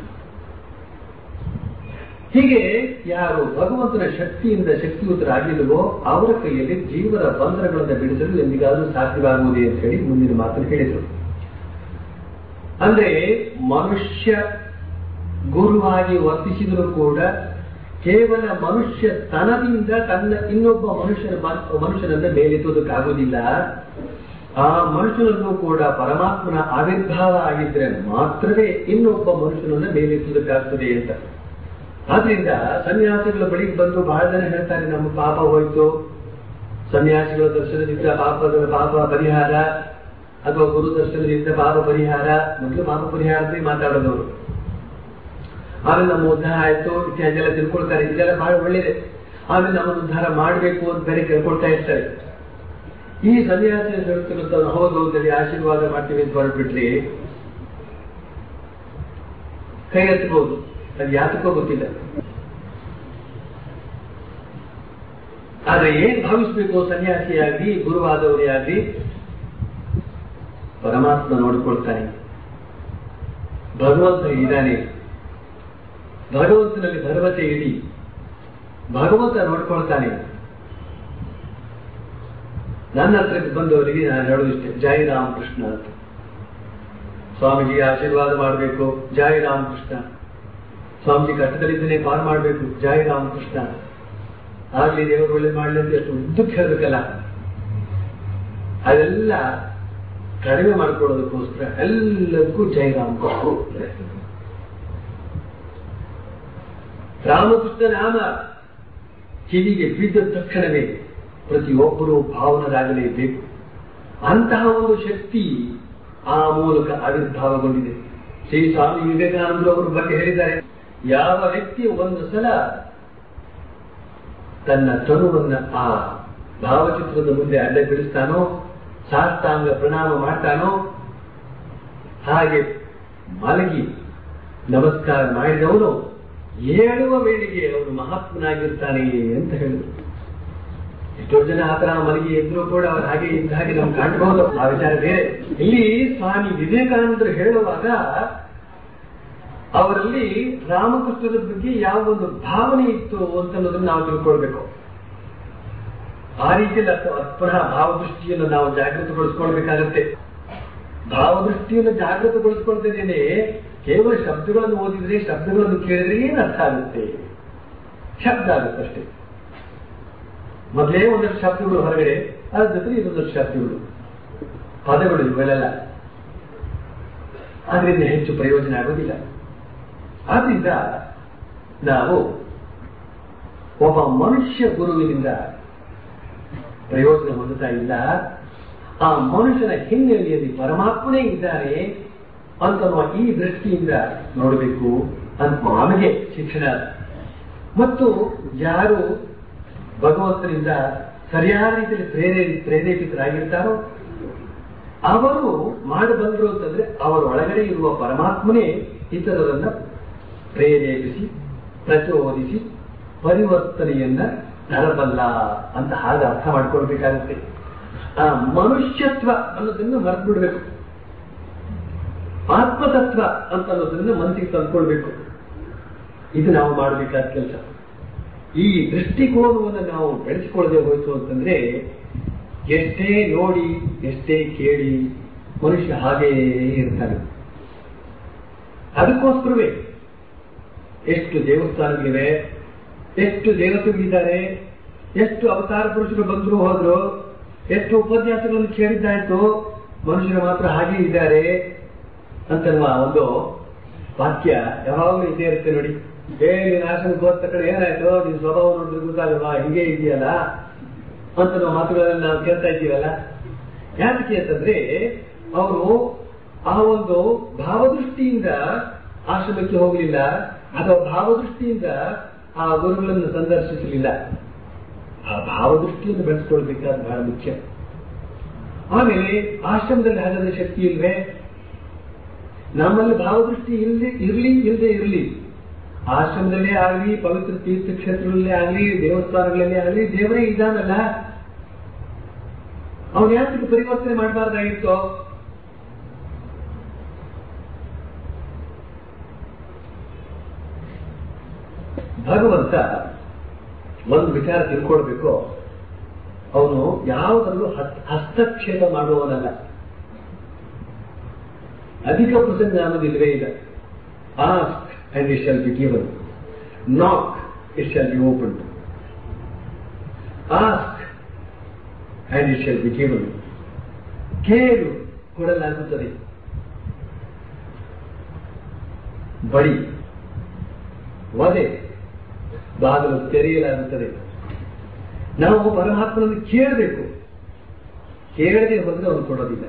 ಹೀಗೆ ಯಾರು ಭಗವಂತನ ಶಕ್ತಿಯಿಂದ ಶಕ್ತಿಯುತರಾಗಿಲ್ಲವೋ ಅವರ ಕೈಯಲ್ಲಿ ಜೀವನ ಬಂಧನಗಳನ್ನು ಬಿಡಿಸಲು ಎಂದಿಗಾದರೂ ಸಾಧ್ಯವಾಗುವುದೇ ಅಂತ ಹೇಳಿ ಮುಂದಿನ ಮಾತನ್ನು ಹೇಳಿದರು ಅಂದ್ರೆ ಮನುಷ್ಯ ಗುರುವಾಗಿ ವರ್ತಿಸಿದರೂ ಕೂಡ ಕೇವಲ ಮನುಷ್ಯ ತನದಿಂದ ತನ್ನ ಇನ್ನೊಬ್ಬ ಮನುಷ್ಯನ ಮನುಷ್ಯನನ್ನ ಮೇಲೆತ್ತುವುದಕ್ಕಾಗುವುದಿಲ್ಲ ಆ ಮನುಷ್ಯನನ್ನು ಕೂಡ ಪರಮಾತ್ಮನ ಆವಿರ್ಭಾವ ಆಗಿದ್ರೆ ಮಾತ್ರವೇ ಇನ್ನೊಬ್ಬ ಮನುಷ್ಯನನ್ನ ಮೇಲೆತ್ತುವುದಕ್ಕಾಗ್ತದೆ ಅಂತ ಆದ್ರಿಂದ ಸನ್ಯಾಸಿಗಳ ಬಳಿಗೆ ಬಂದು ಬಹಳ ಜನ ಹೇಳ್ತಾರೆ ನಮ್ಮ ಪಾಪ ಹೋಯ್ತು ಸನ್ಯಾಸಿಗಳ ದರ್ಶನದಿಂದ ಪಾಪದ ಪಾಪ ಪರಿಹಾರ ಅಥವಾ ಗುರು ದರ್ಶನದಿಂದ ಪಾಪ ಪರಿಹಾರ ಮೊದಲು ಪಾಪ ಪರಿಹಾರದೇ ಮಾತಾಡೋದವರು ಆಮೇಲೆ ನಮ್ಮ ಉದ್ಧಾರ ಆಯ್ತು ಇತ್ಯಾದಿ ಎಲ್ಲ ತಿಳ್ಕೊಳ್ತಾರೆ ಇದೆಲ್ಲ ಬಹಳ ಒಳ್ಳೇದೆ ಆಮೇಲೆ ನಮ್ಮನ್ನು ಉದ್ಧಾರ ಮಾಡಬೇಕು ಅಂತ ಬೇರೆ ಕೇಳ್ಕೊಳ್ತಾ ಇರ್ತಾರೆ ಈ ಸನ್ಯಾಸಿ ಹೇಳ್ತಕ್ಕಂಥ ಹೌದೌದಲ್ಲಿ ಆಶೀರ್ವಾದ ಮಾಡ್ತೀವಿ ಅಂತ ಹೊರಟ್ಬಿಟ್ರಿ ಕೈ ಎತ್ತಬಹುದು ಅದು ಯಾತಕ್ಕೋ ಗೊತ್ತಿಲ್ಲ ಆದ್ರೆ ಏನ್ ಭಾವಿಸ್ಬೇಕು ಸನ್ಯಾಸಿಯಾಗಿ ಗುರುವಾದವರೇ ಆಗಲಿ ಪರಮಾತ್ಮ ನೋಡಿಕೊಳ್ತಾನೆ ಭಗವಂತ ಇದ್ದಾನೆ ಭಗವಂತನಲ್ಲಿ ಭರವಸೆ ಇಡಿ ಭಗವಂತ ನೋಡ್ಕೊಳ್ತಾನೆ ನನ್ನ ಹತ್ರಕ್ಕೆ ಬಂದವರಿಗೆ ನಾನು ಹೇಳೋದಿಷ್ಟೇ ಜೈ ರಾಮಕೃಷ್ಣ ಅಂತ ಸ್ವಾಮೀಜಿ ಆಶೀರ್ವಾದ ಮಾಡಬೇಕು ಜೈ ರಾಮಕೃಷ್ಣ ಸ್ವಾಮೀಜಿ ಕಷ್ಟದಲ್ಲಿದ್ದೇನೆ ಪಾರ್ ಮಾಡಬೇಕು ಜೈ ರಾಮಕೃಷ್ಣ ಆಗ್ಲಿ ದೇವರು ಒಳ್ಳೆ ಮಾಡಲಿ ಅಂತ ಎಷ್ಟು ಉದ್ದಕ್ಕೆ ಹೇಳಬೇಕಲ್ಲ ಅದೆಲ್ಲ ಕಡಿಮೆ ಮಾಡ್ಕೊಳ್ಳೋದಕ್ಕೋಸ್ಕರ ಎಲ್ಲದಕ್ಕೂ ಜೈ ರಾಮಕೃಷ್ಣ ರಾಮಕೃಷ್ಣ ನಾಮ ಕಿವಿಗೆ ಬಿದ್ದ ತಕ್ಷಣವೇ ಪ್ರತಿಯೊಬ್ಬರೂ ಭಾವನರಾಗಲೇಬೇಕು ಅಂತಹ ಒಂದು ಶಕ್ತಿ ಆ ಮೂಲಕ ಆವಿರ್ಭಾವಗೊಂಡಿದೆ ಶ್ರೀ ಸ್ವಾಮಿ ವಿವೇಕಾನಂದರು ಅವರ ಬಗ್ಗೆ ಹೇಳಿದ್ದಾರೆ ಯಾವ ವ್ಯಕ್ತಿ ಒಂದು ಸಲ ತನ್ನ ತನುವನ್ನ ಆ ಭಾವಚಿತ್ರದ ಮುಂದೆ ಅಡ್ಡ ಬಿಡಿಸ್ತಾನೋ ಸಾಷ್ಟಾಂಗ ಪ್ರಣಾಮ ಮಾಡ್ತಾನೋ ಹಾಗೆ ಮಲಗಿ ನಮಸ್ಕಾರ ಮಾಡಿದವನು ಏಳುವ ವೇಳೆಗೆ ಅವನು ಮಹಾತ್ಮನಾಗಿರ್ತಾನೆ ಅಂತ ಹೇಳಿದ್ರು ಎಷ್ಟೋ ಜನ ಆತರ ಮಲಗಿ ಎದ್ರು ಕೂಡ ಅವ್ರು ಹಾಗೆ ಇದ್ದ ಹಾಗೆ ನಾವು ಕಾಣಬಹುದು ಆ ವಿಚಾರ ಬೇರೆ ಇಲ್ಲಿ ಸ್ವಾಮಿ ವಿವೇಕಾನಂದರು ಹೇಳುವಾಗ ಅವರಲ್ಲಿ ರಾಮಕೃಷ್ಣರ ಬಗ್ಗೆ ಯಾವ ಒಂದು ಭಾವನೆ ಇತ್ತು ಅಂತ ಅನ್ನೋದನ್ನ ನಾವು ತಿಳ್ಕೊಳ್ಬೇಕು ಆ ರೀತಿಯಲ್ಲಿ ಅರ್ಥ- ಪುನಃ ಭಾವದೃಷ್ಟಿಯನ್ನು ನಾವು ಜಾಗೃತಗೊಳಿಸ್ಕೊಳ್ಬೇಕಾಗತ್ತೆ ಭಾವದೃಷ್ಟಿಯನ್ನು ಜಾಗೃತಗೊಳಿಸ್ಕೊಳ್ತಿದ್ದೇನೆ ಕೇವಲ ಶಬ್ದಗಳನ್ನು ಓದಿದ್ರೆ ಶಬ್ದಗಳನ್ನು ಕೇಳಿದ್ರೆ ಏನು ಅರ್ಥ ಆಗುತ್ತೆ ಶಬ್ದ ಆಗುತ್ತಷ್ಟೇ ಮೊದಲೇ ಒಂದಷ್ಟು ಶಬ್ದಗಳು ಹೊರಗಡೆ ಅದ್ರ ಜೊತೆ ಇನ್ನೊಂದಷ್ಟು ಶಬ್ದಗಳು ಪದಗಳು ಇವೆಲ್ಲ ಆದ್ರಿಂದ ಹೆಚ್ಚು ಪ್ರಯೋಜನ ಆಗೋದಿಲ್ಲ ಆದ್ರಿಂದ ನಾವು ಒಬ್ಬ ಮನುಷ್ಯ ಗುರುವಿನಿಂದ ಪ್ರಯೋಜನ ಹೊಂದುತ್ತಾ ಇಲ್ಲ ಆ ಮನುಷ್ಯನ ಹಿನ್ನೆಲೆಯಲ್ಲಿ ಪರಮಾತ್ಮನೇ ಇದ್ದಾನೆ ಅಂತನ್ನುವ ಈ ದೃಷ್ಟಿಯಿಂದ ನೋಡಬೇಕು ಅಂತ ನಮಗೆ ಶಿಕ್ಷಣ ಮತ್ತು ಯಾರು ಭಗವಂತನಿಂದ ಸರಿಯಾದ ರೀತಿಯಲ್ಲಿ ಪ್ರೇರೇ ಪ್ರೇರೇಪಿತರಾಗಿರ್ತಾರೋ ಅವರು ಮಾಡಬಂದ್ರು ಅಂತಂದ್ರೆ ಅವರ ಒಳಗಡೆ ಇರುವ ಪರಮಾತ್ಮನೇ ಇತರರನ್ನ ಪ್ರೇರೇಪಿಸಿ ಪ್ರಚೋದಿಸಿ ಪರಿವರ್ತನೆಯನ್ನ ತರಬಲ್ಲ ಅಂತ ಹಾಗೆ ಅರ್ಥ ಮಾಡ್ಕೊಳ್ಬೇಕಾಗುತ್ತೆ ಆ ಮನುಷ್ಯತ್ವ ಅನ್ನೋದನ್ನು ಮರೆತು ಬಿಡ್ಬೇಕು ಆತ್ಮತತ್ವ ಅಂತ ಅನ್ನೋದನ್ನ ಮನಸ್ಸಿಗೆ ತಂದ್ಕೊಳ್ಬೇಕು ಇದು ನಾವು ಮಾಡಬೇಕಾದ ಕೆಲಸ ಈ ದೃಷ್ಟಿಕೋನವನ್ನು ನಾವು ಬೆಳೆಸಿಕೊಳ್ಳದೆ ಹೋಯ್ತು ಅಂತಂದ್ರೆ ಎಷ್ಟೇ ನೋಡಿ ಎಷ್ಟೇ ಕೇಳಿ ಮನುಷ್ಯ ಹಾಗೆಯೇ ಇರ್ತಾನೆ ಅದಕ್ಕೋಸ್ಕರವೇ ಎಷ್ಟು ದೇವಸ್ಥಾನಗಳಿವೆ ಎಷ್ಟು ದೇವತೆಗಳಿದ್ದಾರೆ ಎಷ್ಟು ಅವತಾರ ಪುರುಷರು ಬಂದ್ರು ಹೋದ್ರು ಎಷ್ಟು ಉಪನ್ಯಾಸಗಳನ್ನು ಕೇಳಿದ್ದಾಯ್ತು ಮನುಷ್ಯರು ಮಾತ್ರ ಹಾಗೆ ಇದ್ದಾರೆ ಅಂತನ್ನುವ ಒಂದು ವಾಕ್ಯ ಯಾವಾಗಲೂ ಇದ್ದೇ ಇರುತ್ತೆ ನೋಡಿ ಏ ನೀನ್ ಆಶ್ರಮಕ್ಕೆ ಹೋದ ಕಡೆ ಏನಾಯ್ತು ನಿನ್ ಸ್ವಭಾವ ನೋಡಿದ್ರೆ ಗೊತ್ತಾಗಲ್ವಾ ಹಿಂಗೆ ಇದೆಯಲ್ಲ ಅಂತ ನಾವು ಮಾತುಗಳನ್ನ ನಾವು ಕೇಳ್ತಾ ಇದ್ದೀವಲ್ಲ ಯಾಕೆ ಅಂತಂದ್ರೆ ಅವರು ಆ ಒಂದು ಭಾವದೃಷ್ಟಿಯಿಂದ ಆಶ್ರಮಕ್ಕೆ ಹೋಗಲಿಲ್ಲ ಅಥವಾ ಭಾವದೃಷ್ಟಿಯಿಂದ ಆ ಗುರುಗಳನ್ನು ಸಂದರ್ಶಿಸಲಿಲ್ಲ ಆ ಭಾವದೃಷ್ಟಿಯನ್ನು ಬೆಳೆಸ್ಕೊಳ್ಬೇಕಾದ ಬಹಳ ಮುಖ್ಯ ಆಮೇಲೆ ಆಶ್ರಮದಲ್ಲಿ ಹಾಗಾದ್ರೆ ಶಕ್ತಿ ಇಲ್ವೇ ನಮ್ಮಲ್ಲಿ ಭಾವದೃಷ್ಟಿ ಇರ್ಲಿ ಇರ್ಲಿ ಇಲ್ಲದೆ ಇರಲಿ ಆಶ್ರಮದಲ್ಲೇ ಆಗಲಿ ಪವಿತ್ರ ತೀರ್ಥಕ್ಷೇತ್ರಗಳಲ್ಲೇ ಆಗಲಿ ದೇವಸ್ಥಾನಗಳಲ್ಲೇ ಆಗಲಿ ದೇವರೇ ಇದ್ದಾನಲ್ಲ ಅವನು ಯಾಕೆ ಪರಿವರ್ತನೆ ಮಾಡಬಾರ್ದಾಗಿತ್ತು ಭಗವಂತ ಒಂದು ವಿಚಾರ ತಿಳ್ಕೊಳ್ಬೇಕು ಅವನು ಯಾವುದರಲ್ಲೂ ಹಸ್- ಹಸ್ತಕ್ಷೇಪ ಮಾಡುವವನಲ್ಲ ಅಧಿಕ ಪ್ರಸಂಗ ಅನ್ನೋದಿಲ್ವೇ ಇಲ್ಲ ask and it shall be given knock it shall be open ask and it shall be given ಕೇಳು ಕೊಡಲಾಗುತ್ತದೆ ಬಡಿ ವದೆ ಬಾಗಿಲು ತೆರೆಯಲಾಗುತ್ತದೆ ನಾವು ಪರಮಾತ್ಮನನ್ನು ಕೇಳಬೇಕು ಕೇಳದೆ ಹೋದ್ರೆ ಅವನು ಕೊಡೋದಿಲ್ಲ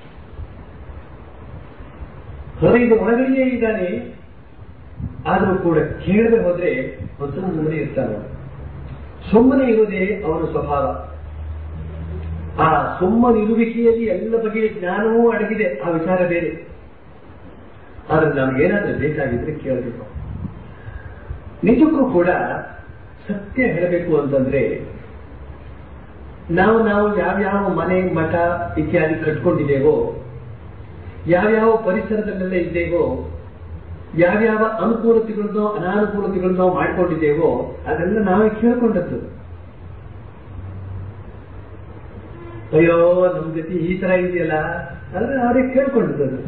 ಹೃದಯದ ಒಳಗಡೆಯೇ ಇದ್ದಾನೆ ಆದರೂ ಕೂಡ ಕೇಳದೆ ಹೋದ್ರೆ ಒಂದು ಸುಮ್ಮನೆ ಇರ್ತಾನೆ ಸುಮ್ಮನೆ ಇರುವುದೇ ಅವನ ಸ್ವಭಾವ ಆ ಸುಮ್ಮನಿರುವಿಕೆಯಲ್ಲಿ ಎಲ್ಲ ಬಗೆಯ ಜ್ಞಾನವೂ ಅಡಗಿದೆ ಆ ವಿಚಾರ ಬೇರೆ ಆದ್ರೆ ನಮಗೇನಾದ್ರೂ ಬೇಕಾಗಿದ್ರೆ ಕೇಳಬೇಕು ನಿಜಕ್ಕೂ ಕೂಡ ಸತ್ಯ ಹೇಳಬೇಕು ಅಂತಂದ್ರೆ ನಾವು ನಾವು ಯಾವ್ಯಾವ ಮನೆ ಮಠ ಇತ್ಯಾದಿ ಕಟ್ಕೊಂಡಿದ್ದೇವೋ ಯಾವ್ಯಾವ ಪರಿಸರದಲ್ಲೆಲ್ಲ ಇದ್ದೇವೋ ಯಾವ್ಯಾವ ಅನುಕೂಲತೆಗಳನ್ನೋ ಅನಾನುಕೂಲತೆಗಳನ್ನೋ ಮಾಡಿಕೊಂಡಿದ್ದೇವೋ ಅದೆಲ್ಲ ನಾವೇ ಕೇಳ್ಕೊಂಡದ್ದು ಅಯ್ಯೋ ನಮ್ ಗತಿ ಈ ತರ ಇದೆಯಲ್ಲ ಅಂದ್ರೆ ಅವರೇ ಕೇಳ್ಕೊಂಡದ್ದು ಅದು.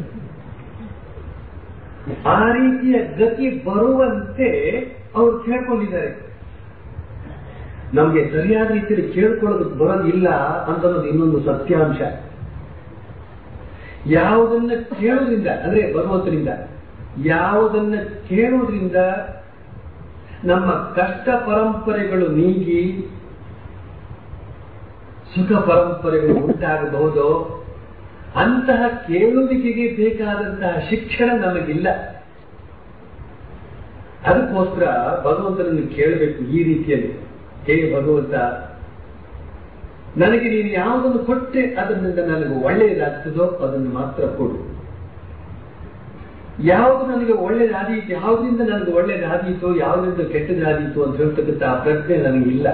ಆ ರೀತಿಯ ಗತಿ ಬರುವಂತೆ ಅವರು ಕೇಳ್ಕೊಂಡಿದ್ದಾರೆ ನಮ್ಗೆ ಸರಿಯಾದ ರೀತಿಯಲ್ಲಿ ಕೇಳ್ಕೊಳ್ಳೋದು ಬರೋದಿಲ್ಲ ಅಂತನ್ನೋದು ಇನ್ನೊಂದು ಸತ್ಯಾಂಶ ಯಾವುದನ್ನ ಕೇಳೋದ್ರಿಂದ ಅಂದ್ರೆ ಭಗವಂತನಿಂದ ಯಾವುದನ್ನ ಕೇಳೋದ್ರಿಂದ ನಮ್ಮ ಕಷ್ಟ ಪರಂಪರೆಗಳು ನೀಗಿ ಸುಖ ಪರಂಪರೆಗಳು ಉಂಟಾಗಬಹುದು ಅಂತಹ ಕೇಳುವಿಕೆಗೆ ಬೇಕಾದಂತಹ ಶಿಕ್ಷಣ ನಮಗಿಲ್ಲ ಅದಕ್ಕೋಸ್ಕರ ಭಗವಂತನನ್ನು ಕೇಳಬೇಕು ಈ ರೀತಿಯಲ್ಲಿ ಹೇ ಭಗವಂತ ನನಗೆ ನೀನು ಯಾವುದನ್ನು ಕೊಟ್ಟರೆ ಅದರಿಂದ ನನಗೆ ಒಳ್ಳೆಯದಾಗ್ತದೋ ಅದನ್ನು ಮಾತ್ರ ಕೊಡು ಯಾವುದು ನನಗೆ ಒಳ್ಳೇದಾದೀತು ಯಾವುದರಿಂದ ನನಗೆ ಒಳ್ಳೇದಾದೀತು ಯಾವುದರಿಂದ ಕೆಟ್ಟದಾದೀತು ಅಂತ ಹೇಳ್ತಕ್ಕಂಥ ಆ ಪ್ರಜ್ಞೆ ನನಗಿಲ್ಲ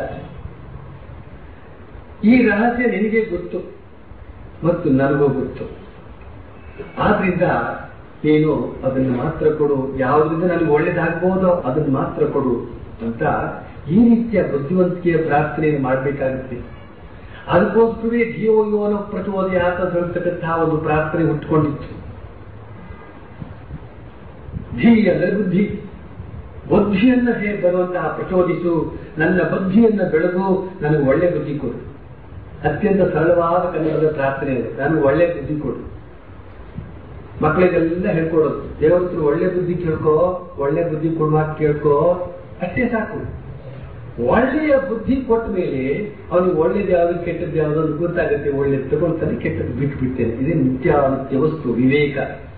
ಈ ರಹಸ್ಯ ನಿನಗೆ ಗೊತ್ತು ಮತ್ತು ನನಗೂ ಗೊತ್ತು ಆದ್ರಿಂದ ನೀನು ಅದನ್ನು ಮಾತ್ರ ಕೊಡು ಯಾವುದರಿಂದ ನನಗೆ ಒಳ್ಳೇದಾಗಬಹುದೋ ಅದನ್ನು ಮಾತ್ರ ಕೊಡು ಅಂತ ಈ ರೀತಿಯ ಬುದ್ಧಿವಂತಿಕೆಯ ಪ್ರಾರ್ಥನೆಯನ್ನು ಮಾಡಬೇಕಾಗುತ್ತೆ ಅದಕ್ಕೋಸ್ಕರವೇ ಧಿಯೋ ಯೋನ ಪ್ರಚೋದಯಾತ ಅಂತ ಹೇಳ್ತಕ್ಕಂತಹ ಒಂದು ಪ್ರಾರ್ಥನೆ ಹುಟ್ಟುಕೊಂಡಿತ್ತು ಧೀ ಅಂದರೆ ಬುದ್ಧಿ ಬುದ್ಧಿಯನ್ನು ಹೇ ಬರುವಂತಹ ಪ್ರಚೋದಿಸು ನನ್ನ ಬುದ್ಧಿಯನ್ನು ಬೆಳೆದು ನನಗೆ ಒಳ್ಳೆ ಬುದ್ಧಿ ಕೊಡು ಅತ್ಯಂತ ಸರಳವಾದ ಕನ್ನಡದ ಪ್ರಾರ್ಥನೆ ಇದೆ ನನಗೆ ಒಳ್ಳೆ ಬುದ್ಧಿ ಕೊಡು ಮಕ್ಕಳಿಗೆಲ್ಲ ಹೇಳ್ಕೊಡೋದು ದೇವಸ್ಥರು ಒಳ್ಳೆ ಬುದ್ಧಿ ಕೇಳ್ಕೋ ಒಳ್ಳೆ ಬುದ್ಧಿ ಕೊಡುವಾಗ ಕೇಳ್ಕೋ ಅಷ್ಟೇ ಸಾಕು ಒಳ್ಳೆಯ ಬುದ್ಧಿ ಕೊಟ್ಟ ಮೇಲೆ ಅವನಿಗೆ ಒಳ್ಳೇದು ಯಾವುದು ಕೆಟ್ಟದ್ದು ಯಾವುದು ಅಂತ ಗೊತ್ತಾಗುತ್ತೆ ಒಳ್ಳೇದು ತಗೊಳ್ತಾನೆ ಕೆಟ್ಟದ್ದು ಬಿಟ್ಟು ಬಿಡ್ತೇನೆ ಇದೇ ನಿತ್ಯ ನಿತ್ಯ ವಸ್ತು ವಿವೇಕ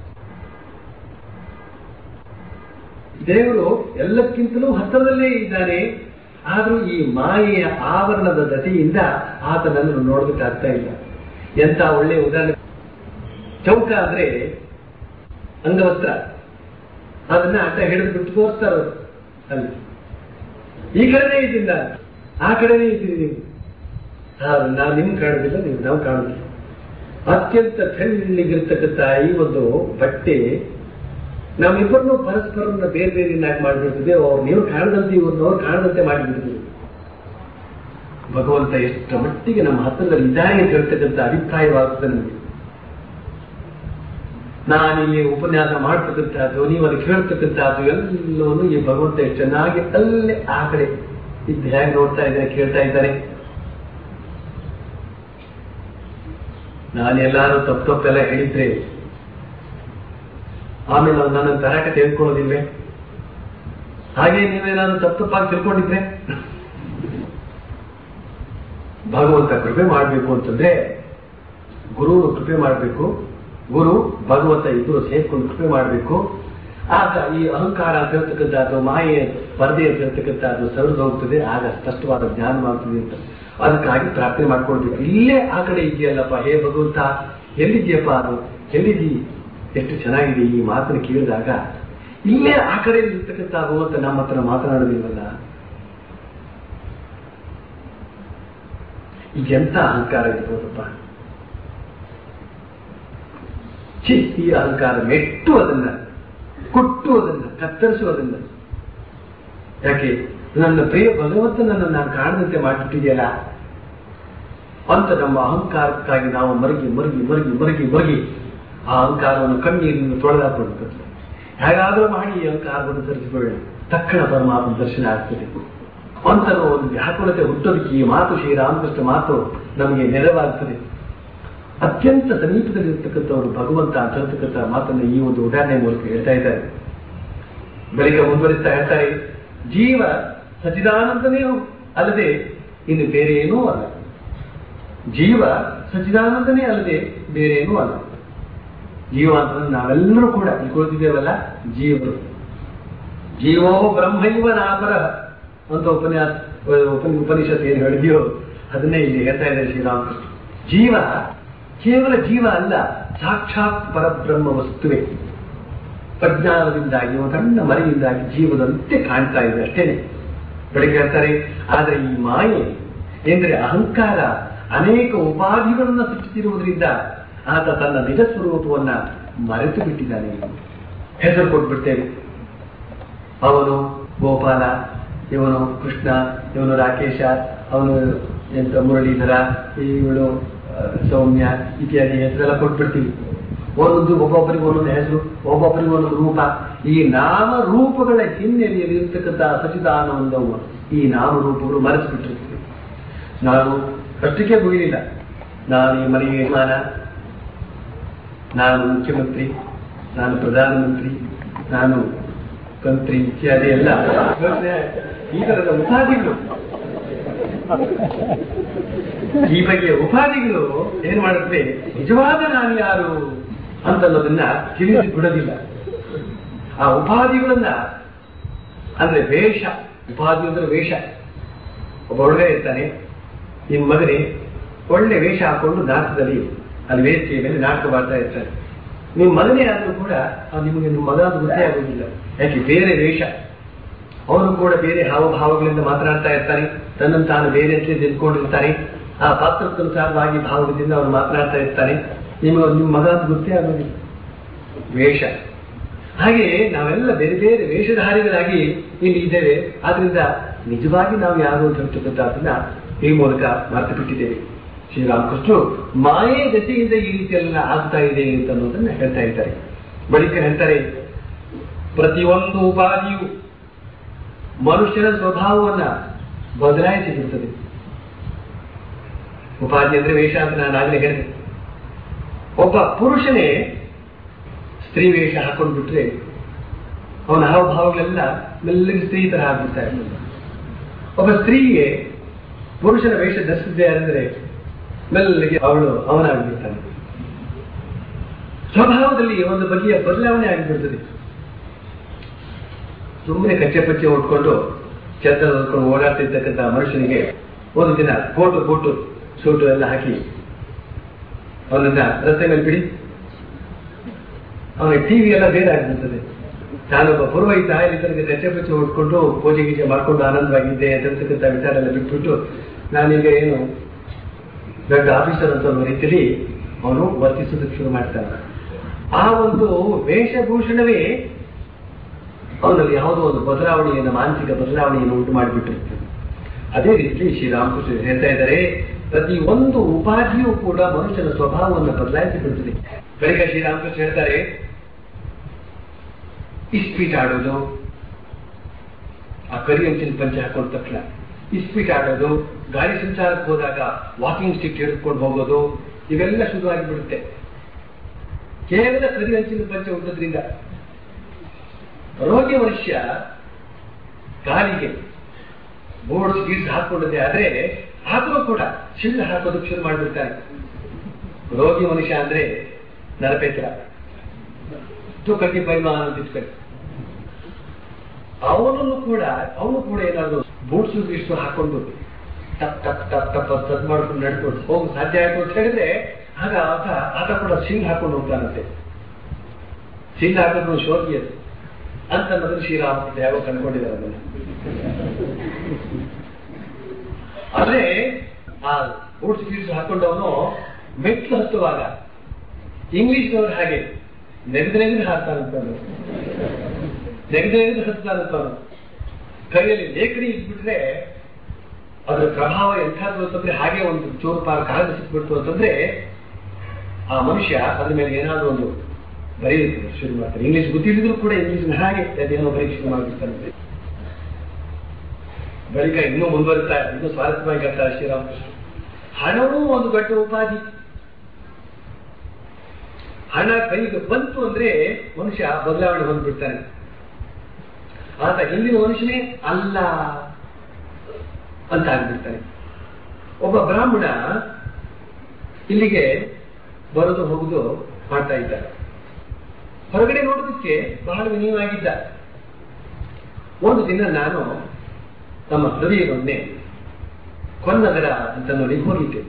ದೇವರು ಎಲ್ಲಕ್ಕಿಂತಲೂ ಹತ್ತಿರದಲ್ಲೇ ಇದ್ದಾನೆ ಆದರೂ ಈ ಮಾಯೆಯ ಆವರಣದ ದತೆಯಿಂದ ಆತ ನನ್ನನ್ನು ನೋಡೋದಕ್ಕಾಗ್ತಾ ಇಲ್ಲ ಎಂತ ಒಳ್ಳೆಯ ಉದಾಹರಣೆ ಚೌಕ ಅಂದ್ರೆ ಅಂಗವಸ್ತ್ರ ಅದನ್ನ ಅಡ್ಡ ಹಿಡಿದು ಬಿಟ್ಟು ತೋರಿಸ್ತಾರ ಅಲ್ಲಿ ಈ ಕಡೆನೇ ಇದ್ದೀನಿ ನಾನು ಆ ಕಡೆನೇ ಇದ್ದೀನಿ ನೀವು ನಾವು ನಿಮ್ ಕಾಣುದಿಲ್ಲ ನೀವು ನಾವು ಕಾಣುದಿಲ್ಲ ಅತ್ಯಂತ ತೆಳ್ಳಗಿರ್ತಕ್ಕಂಥ ಈ ಒಂದು ಬಟ್ಟೆ ನಮ್ಮಿಬ್ಬರನ್ನು ಪರಸ್ಪರನ್ನ ಬೇರೆ ಬೇರೆಯನ್ನಾಗಿ ಮಾಡಿಬಿಡ್ತದೆ ಅವ್ರು ನೀವು ಕಾಣದಂತೆ ಇವ್ರನ್ನ ಅವ್ರು ಕಾಣದಂತೆ ಮಾಡಿಬಿಡ್ತದೆ ಭಗವಂತ ಎಷ್ಟು ಮಟ್ಟಿಗೆ ನಮ್ಮ ಹತ್ತಿರದಲ್ಲಿ ಇದ್ದಾನೆ ಅಂತ ಹೇಳ್ತಕ್ಕಂಥ ಅಭಿಪ್ರಾಯವಾಗ್ತದೆ ನಮಗೆ ನಾನಿಲ್ಲಿ ಉಪನ್ಯಾಸ ಮಾಡ್ತಕ್ಕಂಥದ್ದು ನೀವು ಅದಕ್ಕೆ ಕೇಳ್ತಕ್ಕಂಥದ್ದು ಎಲ್ಲವನ್ನು ಈ ಭಗವಂತ ಎಷ್ಟು ಚೆನ್ನಾಗಿ ಅಲ್ಲೇ ಆ ಕಡೆ ಇದ್ದು ಹೇಗೆ ನೋಡ್ತಾ ಇದ್ದಾನೆ ಕೇಳ್ತಾ ಇದ್ದಾನೆ ನಾನು ಎಲ್ಲಾರು ತಪ್ಪು ತಪ್ಪೆಲ್ಲ ಹೇಳಿದ್ರೆ ಆಮೇಲೆ ಅವ್ರು ನನ್ನ ತರಾಟೆ ತೆಗೆದುಕೊಳ್ಳೋದಿಲ್ವೇ ಹಾಗೆ ನೀವೇನಾದ್ರು ತಪ್ಪು ತಪ್ಪಾಗಿ ತಿಳ್ಕೊಂಡಿದ್ರೆ ಭಗವಂತ ಕೃಪೆ ಮಾಡಬೇಕು ಅಂತಂದ್ರೆ ಗುರು ಕೃಪೆ ಮಾಡಬೇಕು ಗುರು ಭಗವಂತ ಇಬ್ಬರು ಸೇರ್ಕೊಂಡು ಕೃಪೆ ಮಾಡಬೇಕು ಆಗ ಈ ಅಹಂಕಾರ ಅಂತ ಹೇಳ್ತಕ್ಕಂಥದ್ದು ಮಾಯೆ ಪರದೆ ಅಂತ ಹೇಳ್ತಕ್ಕಂಥದ್ದು ಸರಿದು ಹೋಗ್ತದೆ ಆಗ ಸ್ಪಷ್ಟವಾದ ಜ್ಞಾನವಾಗ್ತದೆ ಅಂತ ಅದಕ್ಕಾಗಿ ಪ್ರಾರ್ಥನೆ ಮಾಡ್ಕೊಳ್ಬೇಕು ಇಲ್ಲೇ ಆ ಕಡೆ ಇದೆಯಲ್ಲಪ್ಪ ಹೇ ಭಗವಂತ ಎಲ್ಲಿದ್ಯಪ್ಪ ಅದು ಎಲ್ಲಿದ್ದೀ ಎಷ್ಟು ಚೆನ್ನಾಗಿದೆ ಈ ಮಾತನ್ನು ಕೇಳಿದಾಗ ಇಲ್ಲೇ ಆ ಕಡೆ ಇರ್ತಕ್ಕಂಥ ಭಗವಂತ ನಮ್ಮ ಹತ್ರ ಮಾತನಾಡೋದಿಲ್ವಲ್ಲ ಎಂತ ಅಹಂಕಾರ ಇರ್ಬೋದಪ್ಪ ಛಿ ಈ ಅಹಂಕಾರ ಮೆಟ್ಟು ಅದನ್ನ ಕೊಟ್ಟು ಅದನ್ನ ಕತ್ತರಿಸು ಅದನ್ನ ಯಾಕೆ ನನ್ನ ಪ್ರಿಯ ಭಗವಂತನನ್ನು ನಾನು ಕಾಣದಂತೆ ಮಾಡಿಬಿಟ್ಟಿದೆಯಲ್ಲ ಅಂತ ನಮ್ಮ ಅಹಂಕಾರಕ್ಕಾಗಿ ನಾವು ಮರಗಿ ಮರಗಿ ಮರಗಿ ಮರಗಿ ಮರಗಿ ಆ ಅಹಂಕಾರವನ್ನು ಕಣ್ಣೀರಿನಿಂದ ತೊಳೆದಾಕೊಳ್ಳುತ್ತದೆ ಹೇಗಾದರೂ ಮಾಡಿ ಈ ಅಹಂಕಾರವನ್ನು ತರಿಸಿಕೊಳ್ಳಿ ತಕ್ಷಣ ಪರಮಾತ್ಮ ದರ್ಶನ ಆಗ್ತದೆ ಅಂತ ಒಂದು ವ್ಯಾಕುಲತೆ ಹುಟ್ಟೋದಕ್ಕೆ ಈ ಮಾತು ಶ್ರೀರಾಮಕೃಷ್ಣ ಮಾತು ನಮಗೆ ನೆರವಾಗ್ತದೆ ಅತ್ಯಂತ ಸಮೀಪದಲ್ಲಿರ್ತಕ್ಕಂಥವರು ಭಗವಂತ ಅಂತ ಹೇಳ್ತಕ್ಕಂಥ ಮಾತನ್ನು ಈ ಒಂದು ಉದಾಹರಣೆ ಮೂಲಕ ಹೇಳ್ತಾ ಇದ್ದಾರೆ ಬಳಿಕ ಮುಂದುವರಿಸ್ತಾ ಹೇಳ್ತಾರೆ ಜೀವ ಸಚಿದಾನಂದನೇ ಅಲ್ಲದೆ ಇನ್ನು ಬೇರೆ ಏನೂ ಅಲ್ಲ ಜೀವ ಸಚಿದಾನಂದನೇ ಅಲ್ಲದೆ ಬೇರೆ ಏನೂ ಅಲ್ಲ ಜೀವ ಅಂತಂದ್ರೆ ನಾವೆಲ್ಲರೂ ಕೂಡ ತಿಳ್ಕೊಳ್ತಿದ್ದೇವಲ್ಲ ಜೀವರು ಜೀವೋ ಬ್ರಹ್ಮೈವ ನಾಪರ ಅಂತ ಉಪನ್ಯಾಸ ಉಪ- ಉಪನಿಷತ್ ಏನು ಹೇಳಿದೆಯೋ ಅದನ್ನೇ ಇಲ್ಲಿ ಹೇಳ್ತಾ ಇದ್ದಾರೆ ಶ್ರೀರಾಮಕೃಷ್ಣ ಜೀವ ಕೇವಲ ಜೀವ ಅಲ್ಲ ಸಾಕ್ಷಾತ್ ಪರಬ್ರಹ್ಮ ವಸ್ತುವೆ ಪ್ರಜ್ಞಾನದಿಂದಾಗಿ ಒಂದು ಸಣ್ಣ ಮರೆಯಿಂದಾಗಿ ಜೀವದಂತೆ ಕಾಣ್ತಾ ಇದೆ ಅಷ್ಟೇನೆ ಬೆಳಿಗ್ಗೆ ಹೇಳ್ತಾರೆ ಆದ್ರೆ ಈ ಮಾಯೆ ಎಂದ್ರೆ ಅಹಂಕಾರ ಅನೇಕ ಉಪಾಧಿಗಳನ್ನ ಸೃಷ್ಟಿಸಿರುವುದರಿಂದ ಆತ ತನ್ನ ನಿಜ ಸ್ವರೂಪವನ್ನ ಮರೆತು ಬಿಟ್ಟಿದ್ದಾನೆ ಹೆಸರು ಕೊಟ್ಬಿಡ್ತೇವೆ ಅವನು ಗೋಪಾಲ ಇವನು ಕೃಷ್ಣ ಇವನು ರಾಕೇಶ ಅವನು ಎಂತ ಮುರಳೀಧರ ಇವಳು ಆ, ಸೌಮ್ಯ ಇತ್ಯಾದಿ ಹೆಸರೆಲ್ಲ ಕೊಟ್ಬಿಡ್ತೀವಿ ಒಂದೊಂದು ಒಬ್ಬೊಬ್ಬರಿಗೆ ಒಂದೊಂದು ಹೆಸರು ಒಬ್ಬೊಬ್ಬರಿಗೆ ಒಂದೊಂದು ರೂಪ ಈ ನಾಮ ರೂಪಗಳ ಹಿನ್ನೆಲೆಯಲ್ಲಿ ಇರ್ತಕ್ಕಂಥ ಸಚಿದಾನಂದವು ಈ ನಾಮ ರೂಪಗಳು ಮರೆಸಿಬಿಟ್ಟಿರ್ತೀವಿ ನಾನು ಅಷ್ಟಕ್ಕೆ ಮುಗಿಲಿಲ್ಲ ನಾನು ಈ ಮನೆಗೆ ಯಜಮಾನ ನಾನು ಮುಖ್ಯಮಂತ್ರಿ ನಾನು ಪ್ರಧಾನಮಂತ್ರಿ ನಾನು ಕಂತ್ರಿ ಇತ್ಯಾದಿ ಎಲ್ಲ ಈ ತರದ ಉಪಾಧಿಗಳು ಈ ಬಗೆಯ ಉಪಾಧಿಗಳು ಏನ್ ಮಾಡುತ್ತವೆ ನಿಜವಾದ ನಾನು ಯಾರು ಅಂತನ್ನೋದನ್ನ ತಿಳಿಸಿ ಬಿಡೋದಿಲ್ಲ ಆ ಉಪಾಧಿಗಳನ್ನ ಅಂದ್ರೆ ವೇಷ ಉಪಾಧಿ ಅಂದ್ರೆ ವೇಷ ಒಬ್ಬ ಹುಡುಗ ಇರ್ತಾನೆ ನಿಮ್ ಮಗನೇ ಒಳ್ಳೆ ವೇಷ ಹಾಕೊಂಡು ನಾಟಕದಲ್ಲಿ ಅಲ್ಲಿ ವೇದಿಕೆಯ ಮೇಲೆ ನಾಟಕ ಮಾಡ್ತಾ ಇರ್ತಾನೆ ನಿಮ್ ಮಗನೇ ಆದ್ರೂ ಕೂಡ ಆ ನಿಮಗೆ ನಿಮ್ಮ ಮಗ ಅಂತ ಗೊತ್ತೇ ಆಗೋದಿಲ್ಲ ಯಾಕೆ ಬೇರೆ ವೇಷ ಅವನು ಕೂಡ ಬೇರೆ ಹಾವಭಾವಗಳಿಂದ ಮಾತನಾಡ್ತಾ ಇರ್ತಾನೆ ತನ್ನನ್ನು ತಾನು ಬೇರೆ ಅಂತ ತಿಳ್ಕೊಂಡಿರ್ತಾನೆ ಆ ಪಾತ್ರಕ್ಕನುಸಾರವಾಗಿ ಭಾವದಿಂದ ಅವನು ಮಾತನಾಡ್ತಾ ಇರ್ತಾನೆ ನಿಮಗೆ ನಿಮ್ಮ ಮಗ ಅಂತ ಗೊತ್ತೇ ಆಗೋದಿಲ್ಲ ವೇಷ ಹಾಗೆ ನಾವೆಲ್ಲ ಬೇರೆ ಬೇರೆ ವೇಷಧಾರಿಗಳಾಗಿ ಇಲ್ಲಿ ಇದ್ದೇವೆ ಆದ್ರಿಂದ ನಿಜವಾಗಿ ನಾವು ಯಾರು ಅಂತ ಹೇಳ್ತಕ್ಕಂಥದ್ದನ್ನ ಈ ಮೂಲಕ ಮರೆತು ಬಿಟ್ಟಿದ್ದೇವೆ ಶ್ರೀರಾಮಕೃಷ್ಣರು ಮಾಯೆ ದಶೆಯಿಂದ ಈ ರೀತಿಯೆಲ್ಲ ಆಗ್ತಾ ಇದೆ ಅಂತ ಅನ್ನೋದನ್ನ ಹೇಳ್ತಾ ಇದ್ದಾರೆ ಬಳಿಕ ಹೇಳ್ತಾರೆ ಪ್ರತಿಯೊಂದು ಉಪಾಧಿಯು ಮನುಷ್ಯನ ಸ್ವಭಾವವನ್ನ ಬದಲಾಯಿಸಿ ಬಿಡ್ತದೆ ಉಪಾಧಿ ಅಂದ್ರೆ ವೇಷ ಅಂತ ನಾನು ಆಗ್ಲೇ ಹೇಳಿದೆ ಒಬ್ಬ ಪುರುಷನೇ ಸ್ತ್ರೀ ವೇಷ ಹಾಕೊಂಡು ಬಿಟ್ರೆ ಅವನ ಹಾವಭಾವಗಳೆಲ್ಲ ಮೆಲ್ಲಗೆ ಸ್ತ್ರೀ ತರ ಆಗ್ಬಿಡ್ತಾ ಇರ್ತದೆ ಒಬ್ಬ ಸ್ತ್ರೀಗೆ ಪುರುಷನ ವೇಷ ಧರಿಸಿದ್ದೆ ಅಂದ್ರೆ ಮೆಲ್ಲಗೆ ಅವಳು ಅವನಾಗ್ಬಿಡ್ತಾನೆ ಸ್ವಭಾವದಲ್ಲಿ ಒಂದು ಬಗೆಯ ಬದಲಾವಣೆ ಆಗಿಬಿಡ್ತದೆ ಸುಮ್ಮನೆ ಕಚ್ಚೆ ಪಚ್ಚೆ ಉಟ್ಕೊಂಡು ಛತ್ರ ಹೊತ್ಕೊಂಡು ಓಡಾಡ್ತಿರ್ತಕ್ಕಂಥ ಮನುಷ್ಯನಿಗೆ ಒಂದು ದಿನ ಕೋಟು ಬೂಟು ಸೂಟು ಎಲ್ಲ ಹಾಕಿ ಅವನನ್ನ ರಸ್ತೆ ಮೇಲೆ ಬಿಡಿ ಅವನಿಗೆ ಟಿವಿ ಎಲ್ಲ ಬೇರೆ ಆಗ್ಬಿಡ್ತದೆ ನಾನೊಬ್ಬ ಪುರೋಹಿತ ಇಲ್ಲಿ ತನಕ ಕಚ್ಚೆ ಪಚ್ಚೆ ಉಟ್ಕೊಂಡು ಪೂಜೆ ಗೀಜೆ ಮಾಡ್ಕೊಂಡು ಆನಂದವಾಗಿದ್ದೆ ಅಂತಕ್ಕಂಥ ವಿಚಾರ ಎಲ್ಲ ಬಿಟ್ಬಿಟ್ಟು ನಾನೀಗ ಏನು ದೊಡ್ಡ ಆಫೀಸರ್ ಅಂತ ಅನ್ನೋ ರೀತಿಯಲ್ಲಿ ಅವನು ವರ್ತಿಸೋದಕ್ಕೆ ಶುರು ಮಾಡ್ತಾನೆ ಆ ಒಂದು ವೇಷಭೂಷಣವೇ ಅವನಲ್ಲಿ ಯಾವುದೋ ಒಂದು ಬದಲಾವಣೆಯನ್ನು ಮಾನಸಿಕ ಬದಲಾವಣೆಯನ್ನು ಉಂಟು ಮಾಡಿಬಿಟ್ಟಿರ್ತದೆ ಅದೇ ರೀತಿ ಶ್ರೀರಾಮಕೃಷ್ಣ ಹೇಳ್ತಾ ಇದ್ದಾರೆ ಪ್ರತಿ ಒಂದು ಉಪಾಧಿಯೂ ಕೂಡ ಮನುಷ್ಯನ ಸ್ವಭಾವವನ್ನು ಬದಲಾಯಿಸಿ ಬಿಡ್ತದೆ ಬಳಿಕ ಶ್ರೀರಾಮಕೃಷ್ಣ ಹೇಳ್ತಾರೆ ಇಸ್ಪೀಟ್ ಆಡೋದು ಆ ಕರಿ ಅಂಚಿನ ಪಂಚೆ ಹಾಕೊಂಡ ತಕ್ಷಣ ಇಸ್ಪೀಟ್ ಆಡೋದು ಗಾಡಿ ಸಂಚಾರಕ್ಕೆ ಹೋದಾಗ ವಾಕಿಂಗ್ ಸ್ಟಿಕ್ ಹಿಡಿದುಕೊಂಡು ಹೋಗೋದು ಇವೆಲ್ಲ ಶುರುವಾಗಿ ಬಿಡುತ್ತೆ ಕೇವಲ ಕರಿ ಅಂಚಿನ ಪಂಚೆ ಉದ್ದದ್ರಿಂದ ರೋಗಿ ಮನುಷ್ಯ ಕಾಲಿಗೆ ಬೋರ್ಡ್ ಗೀಡ್ಸ್ ಹಾಕೊಂಡಿದೆ ಆದ್ರೆ ಆದ್ರೂ ಕೂಡ ಶಿಳ್ಳು ಹಾಕೋದಕ್ಕೆ ಶುರು ಮಾಡಿಬಿಡ್ತಾನೆ ರೋಗಿ ಮನುಷ್ಯ ಅಂದ್ರೆ ನರಪೇತ್ರ ತೂಕಕ್ಕೆ ಪರಿಮಾಣ ಅಂತ ಇಟ್ಕೊಳ್ಳಿ ಅವನನ್ನು ಕೂಡ ಅವನು ಕೂಡ ಏನಾದ್ರು ಬೂಟ್ಸು ಗೀಟ್ಸು ಹಾಕೊಂಡು ಟಪ್ ಟಪ್ ಟಪ್ ಟಪ್ ಅಂತ ತದ್ ಮಾಡ್ಕೊಂಡು ನಡ್ಕೊಂಡು ಹೋಗಿ ಸಾಧ್ಯ ಆಯ್ತು ಅಂತ ಹೇಳಿದ್ರೆ ಆಗ ಆತ ಆತ ಕೂಡ ಸಿಂಗ್ ಹಾಕೊಂಡು ಹೋಗ್ತಾನಂತೆ ಸಿಂಗ್ ಹಾಕೋದು ಶೋಕಿ ಅದು ಅಂತ ಅನ್ನೋದನ್ನು ಶ್ರೀರಾಮ ಯಾವ ಕಂಡ್ಕೊಂಡಿದ್ದಾರೆ ಅದನ್ನ ಆದ್ರೆ ಆ ಬೂಟ್ಸ್ ಗೀಟ್ಸ್ ಹಾಕೊಂಡವನು ಮೆಟ್ಲು ಹತ್ತುವಾಗ ಇಂಗ್ಲಿಷ್ನವ್ರು ಹಾಗೆ ನೆಗೆದು ನೆಗೆದು ಹಾಕ್ತಾನಂತ ನೆಗೆದು ನೆಗೆದು ಹತ್ತಾನಂತ ಅವನು ಕೈಯಲ್ಲಿ ಲೇಖನಿ ಇಟ್ಬಿಟ್ರೆ ಅದರ ಪ್ರಭಾವ ಎಂಥದ್ದು ಅಂತಂದ್ರೆ ಹಾಗೆ ಒಂದು ಚೂರು ಪಾರು ಕಾಗದ ಸಿಕ್ಬಿಡ್ತು ಅಂತಂದ್ರೆ ಆ ಮನುಷ್ಯ ಅದ್ರ ಮೇಲೆ ಏನಾದ್ರು ಒಂದು ಬರೆಯುತ್ತೆ ಶುರು ಮಾಡ್ತಾರೆ ಇಂಗ್ಲಿಷ್ ಗೊತ್ತಿಲ್ಲದ್ರು ಕೂಡ ಇಂಗ್ಲಿಷ್ ಹಾಗೆ ಅದೇನೋ ಬರೀಕ್ ಶುರು ಮಾಡಿರ್ತಾರಂತೆ ಬಳಿಕ ಇನ್ನೂ ಮುಂದುವರಿತಾ ಇನ್ನೂ ಸ್ವಾರಸ್ಯವಾಗಿ ಹೇಳ್ತಾರೆ ಶ್ರೀರಾಮಕೃಷ್ಣ ಹಣವೂ ಒಂದು ದೊಡ್ಡ ಉಪಾಧಿ ಹಣ ಕೈಗೆ ಬಂತು ಅಂದ್ರೆ ಮನುಷ್ಯ ಬದಲಾವಣೆ ಹೊಂದ್ಬಿಡ್ತಾನೆ ಆತ ಹಿಂದಿನ ಮನುಷ್ಯನೇ ಅಲ್ಲ ಅಂತ ಆಗ್ಬಿಡ್ತಾನೆ ಒಬ್ಬ ಬ್ರಾಹ್ಮಣ ಇಲ್ಲಿಗೆ ಬರೋದು ಹೋಗುದು ಮಾಡ್ತಾ ಇದ್ದಾರೆ ಹೊರಗಡೆ ನೋಡೋದಕ್ಕೆ ಬಹಳ ವಿನಯವಾಗಿದ್ದ ಒಂದು ದಿನ ನಾನು ನಮ್ಮ ಹೃದಯದೊನ್ನೆ ಕೊನ್ನಗರ ಅಂತ ನೋಡಿ ಹೋಗಿದ್ದೆ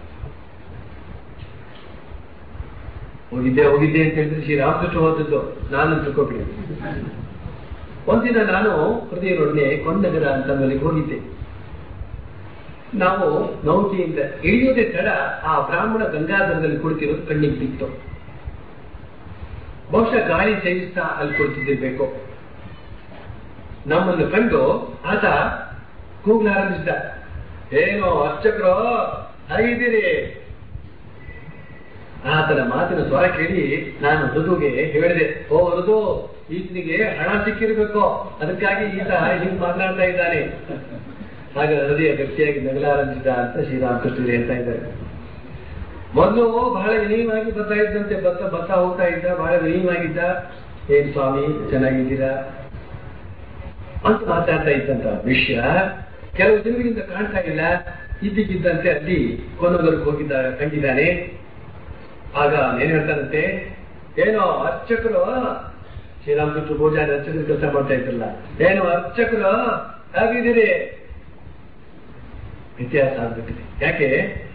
ಹೋಗಿದ್ದೆ ಹೋಗಿದ್ದೆ ಅಂತ ಹೇಳಿದ್ರೆ ಶ್ರೀರಾಮಕೃಷ್ಣ ಹೋದದ್ದು ನಾನು ತಿಳ್ಕೊಬಿಡಿ ಒಂದಿನ ನಾನು ಹೃದಯದೊಡನೆ ಕೊನ್ನಗರ ಅಂತ ನೋಡಿ ಹೋಗಿದ್ದೆ ನಾವು ನೌಕೆಯಿಂದ ಇಳಿಯೋದೇ ತಡ ಆ ಬ್ರಾಹ್ಮಣ ಗಂಗಾಧರದಲ್ಲಿ ಕುಳಿತಿರೋದು ಕಣ್ಣಿಗೆ ಬಿತ್ತು ಬಹುಶಃ ಗಾಳಿ ಸೇವಿಸ್ತಾ ಅಲ್ಲಿ ಕುಳಿತಿದ್ದಿರ್ಬೇಕು ನಮ್ಮನ್ನು ಕಂಡು ಆತ ಕೂಗ್ಲಾರಂಭಿಸಿದ ಏನೋ ಅರ್ಚಕರು ಹಾಗಿದ್ದೀರಿ ಆತನ ಮಾತಿನ ಸ್ವರ ಕೇಳಿ ನಾನು ಋದುಗೆ ಹೇಳಿದೆ ಓ ಋದು ಈತನಿಗೆ ಹಣ ಸಿಕ್ಕಿರ್ಬೇಕು ಅದಕ್ಕಾಗಿ ಈತ ಹೀಗೆ ಮಾತನಾಡ್ತಾ ಇದ್ದಾನೆ ಆಗ ಹೃದಯ ಗಟ್ಟಿಯಾಗಿ ನಗಲಾರಂಭಿಸಿದ ಅಂತ ಶ್ರೀರಾಮಕೃಷ್ಣ ಹೇಳ್ತಾ ಇದ್ದಾರೆ ಮೊದಲು ಬಹಳ ವಿನಯವಾಗಿ ಬರ್ತಾ ಇದ್ದಂತೆ ಬರ್ತಾ ಬರ್ತಾ ಹೋಗ್ತಾ ಇದ್ದ ಬಹಳ ವಿನಯವಾಗಿದ್ದ ಏನ್ ಸ್ವಾಮಿ ಚೆನ್ನಾಗಿದ್ದೀರಾ ಅಂತ ಮಾತಾಡ್ತಾ ಇದ್ದಂತ ವಿಷಯ ಕೆಲವು ಜನರಿಂದ ಕಾಣ್ತಾ ಇಲ್ಲ ಇದ್ದಕ್ಕಿದ್ದಂತೆ ಅಲ್ಲಿ ಕೊನಗರ್ಗೆ ಹೋಗಿದ್ದ ಕಂಡಿದ್ದಾನೆ ಆಗ ಏನ್ ಹೇಳ್ತಾರಂತೆ ಏನೋ ಅರ್ಚಕರು ಶ್ರೀರಾಮಕೃಷ್ಣ ಪೂಜಾರಿ ಅರ್ಚಕರು ಕೆಲಸ ಮಾಡ್ತಾ ಇದ್ರಲ್ಲ ಏನೋ ಅರ್ಚಕರು ಹೇಗಿದ್ದೀರಿ ಇತಿಹಾಸ ಆಗ್ಬಿಟ್ಟಿದೆ ಯಾಕೆ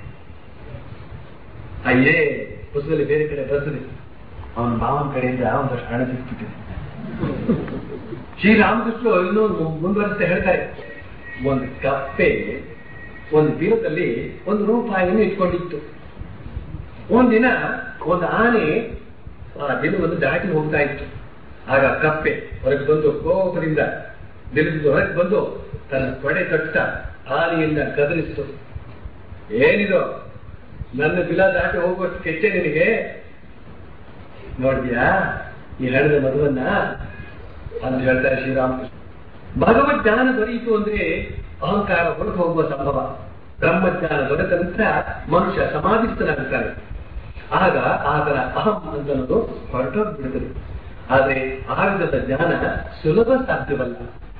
ಅಯ್ಯೇ ಪುಸ್ತಕದಲ್ಲಿ ಬೇರೆ ಕಡೆ ಬರ್ತದೆ ಅವನ ಮಾವನ ಕಡೆಯಿಂದ ಒಂದಷ್ಟು ಹಣ ಸಿಕ್ಬಿಟ್ಟಿದೆ ಶ್ರೀರಾಮಕೃಷ್ಣ ಇನ್ನೊಂದು ಮುಂದುವರಿಸ್ತಾ ಹೇಳ್ತಾರೆ ಒಂದು ಕಪ್ಪೆ ಒಂದು ಬೀರದಲ್ಲಿ ಒಂದು ರೂಪಾಯಿಯನ್ನು ಇಟ್ಕೊಂಡಿತ್ತು ಒಂದಿನ ಒಂದು ಆನೆ ಆ ದಿನವನ್ನು ದಾಟಿ ಹೋಗ್ತಾ ಇತ್ತು ಆಗ ಕಪ್ಪೆ ಹೊರಗೆ ಬಂದು ಕೋಪದಿಂದ ನಿಲ್ಲಿಸಿದ್ದು ಹೊರಗೆ ಬಂದು ತನ್ನ ತೊಡೆ ತಟ್ಟ ಆನೆಯಿಂದ ಗದರಿಸಿತು ಏನಿದು ನನ್ನ ಬಿಲ ದಾಟಿ ಹೋಗುವಷ್ಟು ಕೆಚ್ಚೆ ನಿನಗೆ ನೋಡಿದ್ಯಾ ಈ ಹಣದ ಮಧುವನ್ನ ಅಂತ ಹೇಳ್ತಾರೆ ಶ್ರೀರಾಮಕೃಷ್ಣ ಭಗವತ್ ಜ್ಞಾನ ದೊರೆಯಿತು ಅಂದ್ರೆ ಅಹಂಕಾರ ಹೊರಟು ಹೋಗುವ ಸಂಭವ ಬ್ರಹ್ಮಜ್ಞಾನ ದೊರೆತ ನಂತರ ಮನುಷ್ಯ ಸಮಾಧಿಸ್ಥನಾಗುತ್ತಾನೆ ಆಗ ಆತನ ಅಹಂ ಅಂತನ್ನೋದು ಹೊರಟೋಗ್ಬಿಡುತ್ತದೆ ಆದ್ರೆ ಆಯುಧದ ಜ್ಞಾನ ಸುಲಭ ಸಾಧ್ಯವಲ್ಲ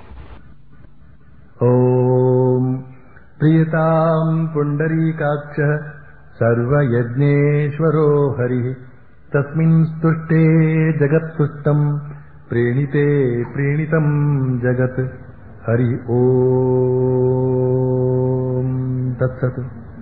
ॐ प्रियताम् पुण्डरीकाक्षः सर्वयज्ञेश्वरो हरिः तस्मिन् स्तुष्टे जगत्तुष्टम् प्रेणिते प्रेणितम् जगत् हरि ॐ तत्सत्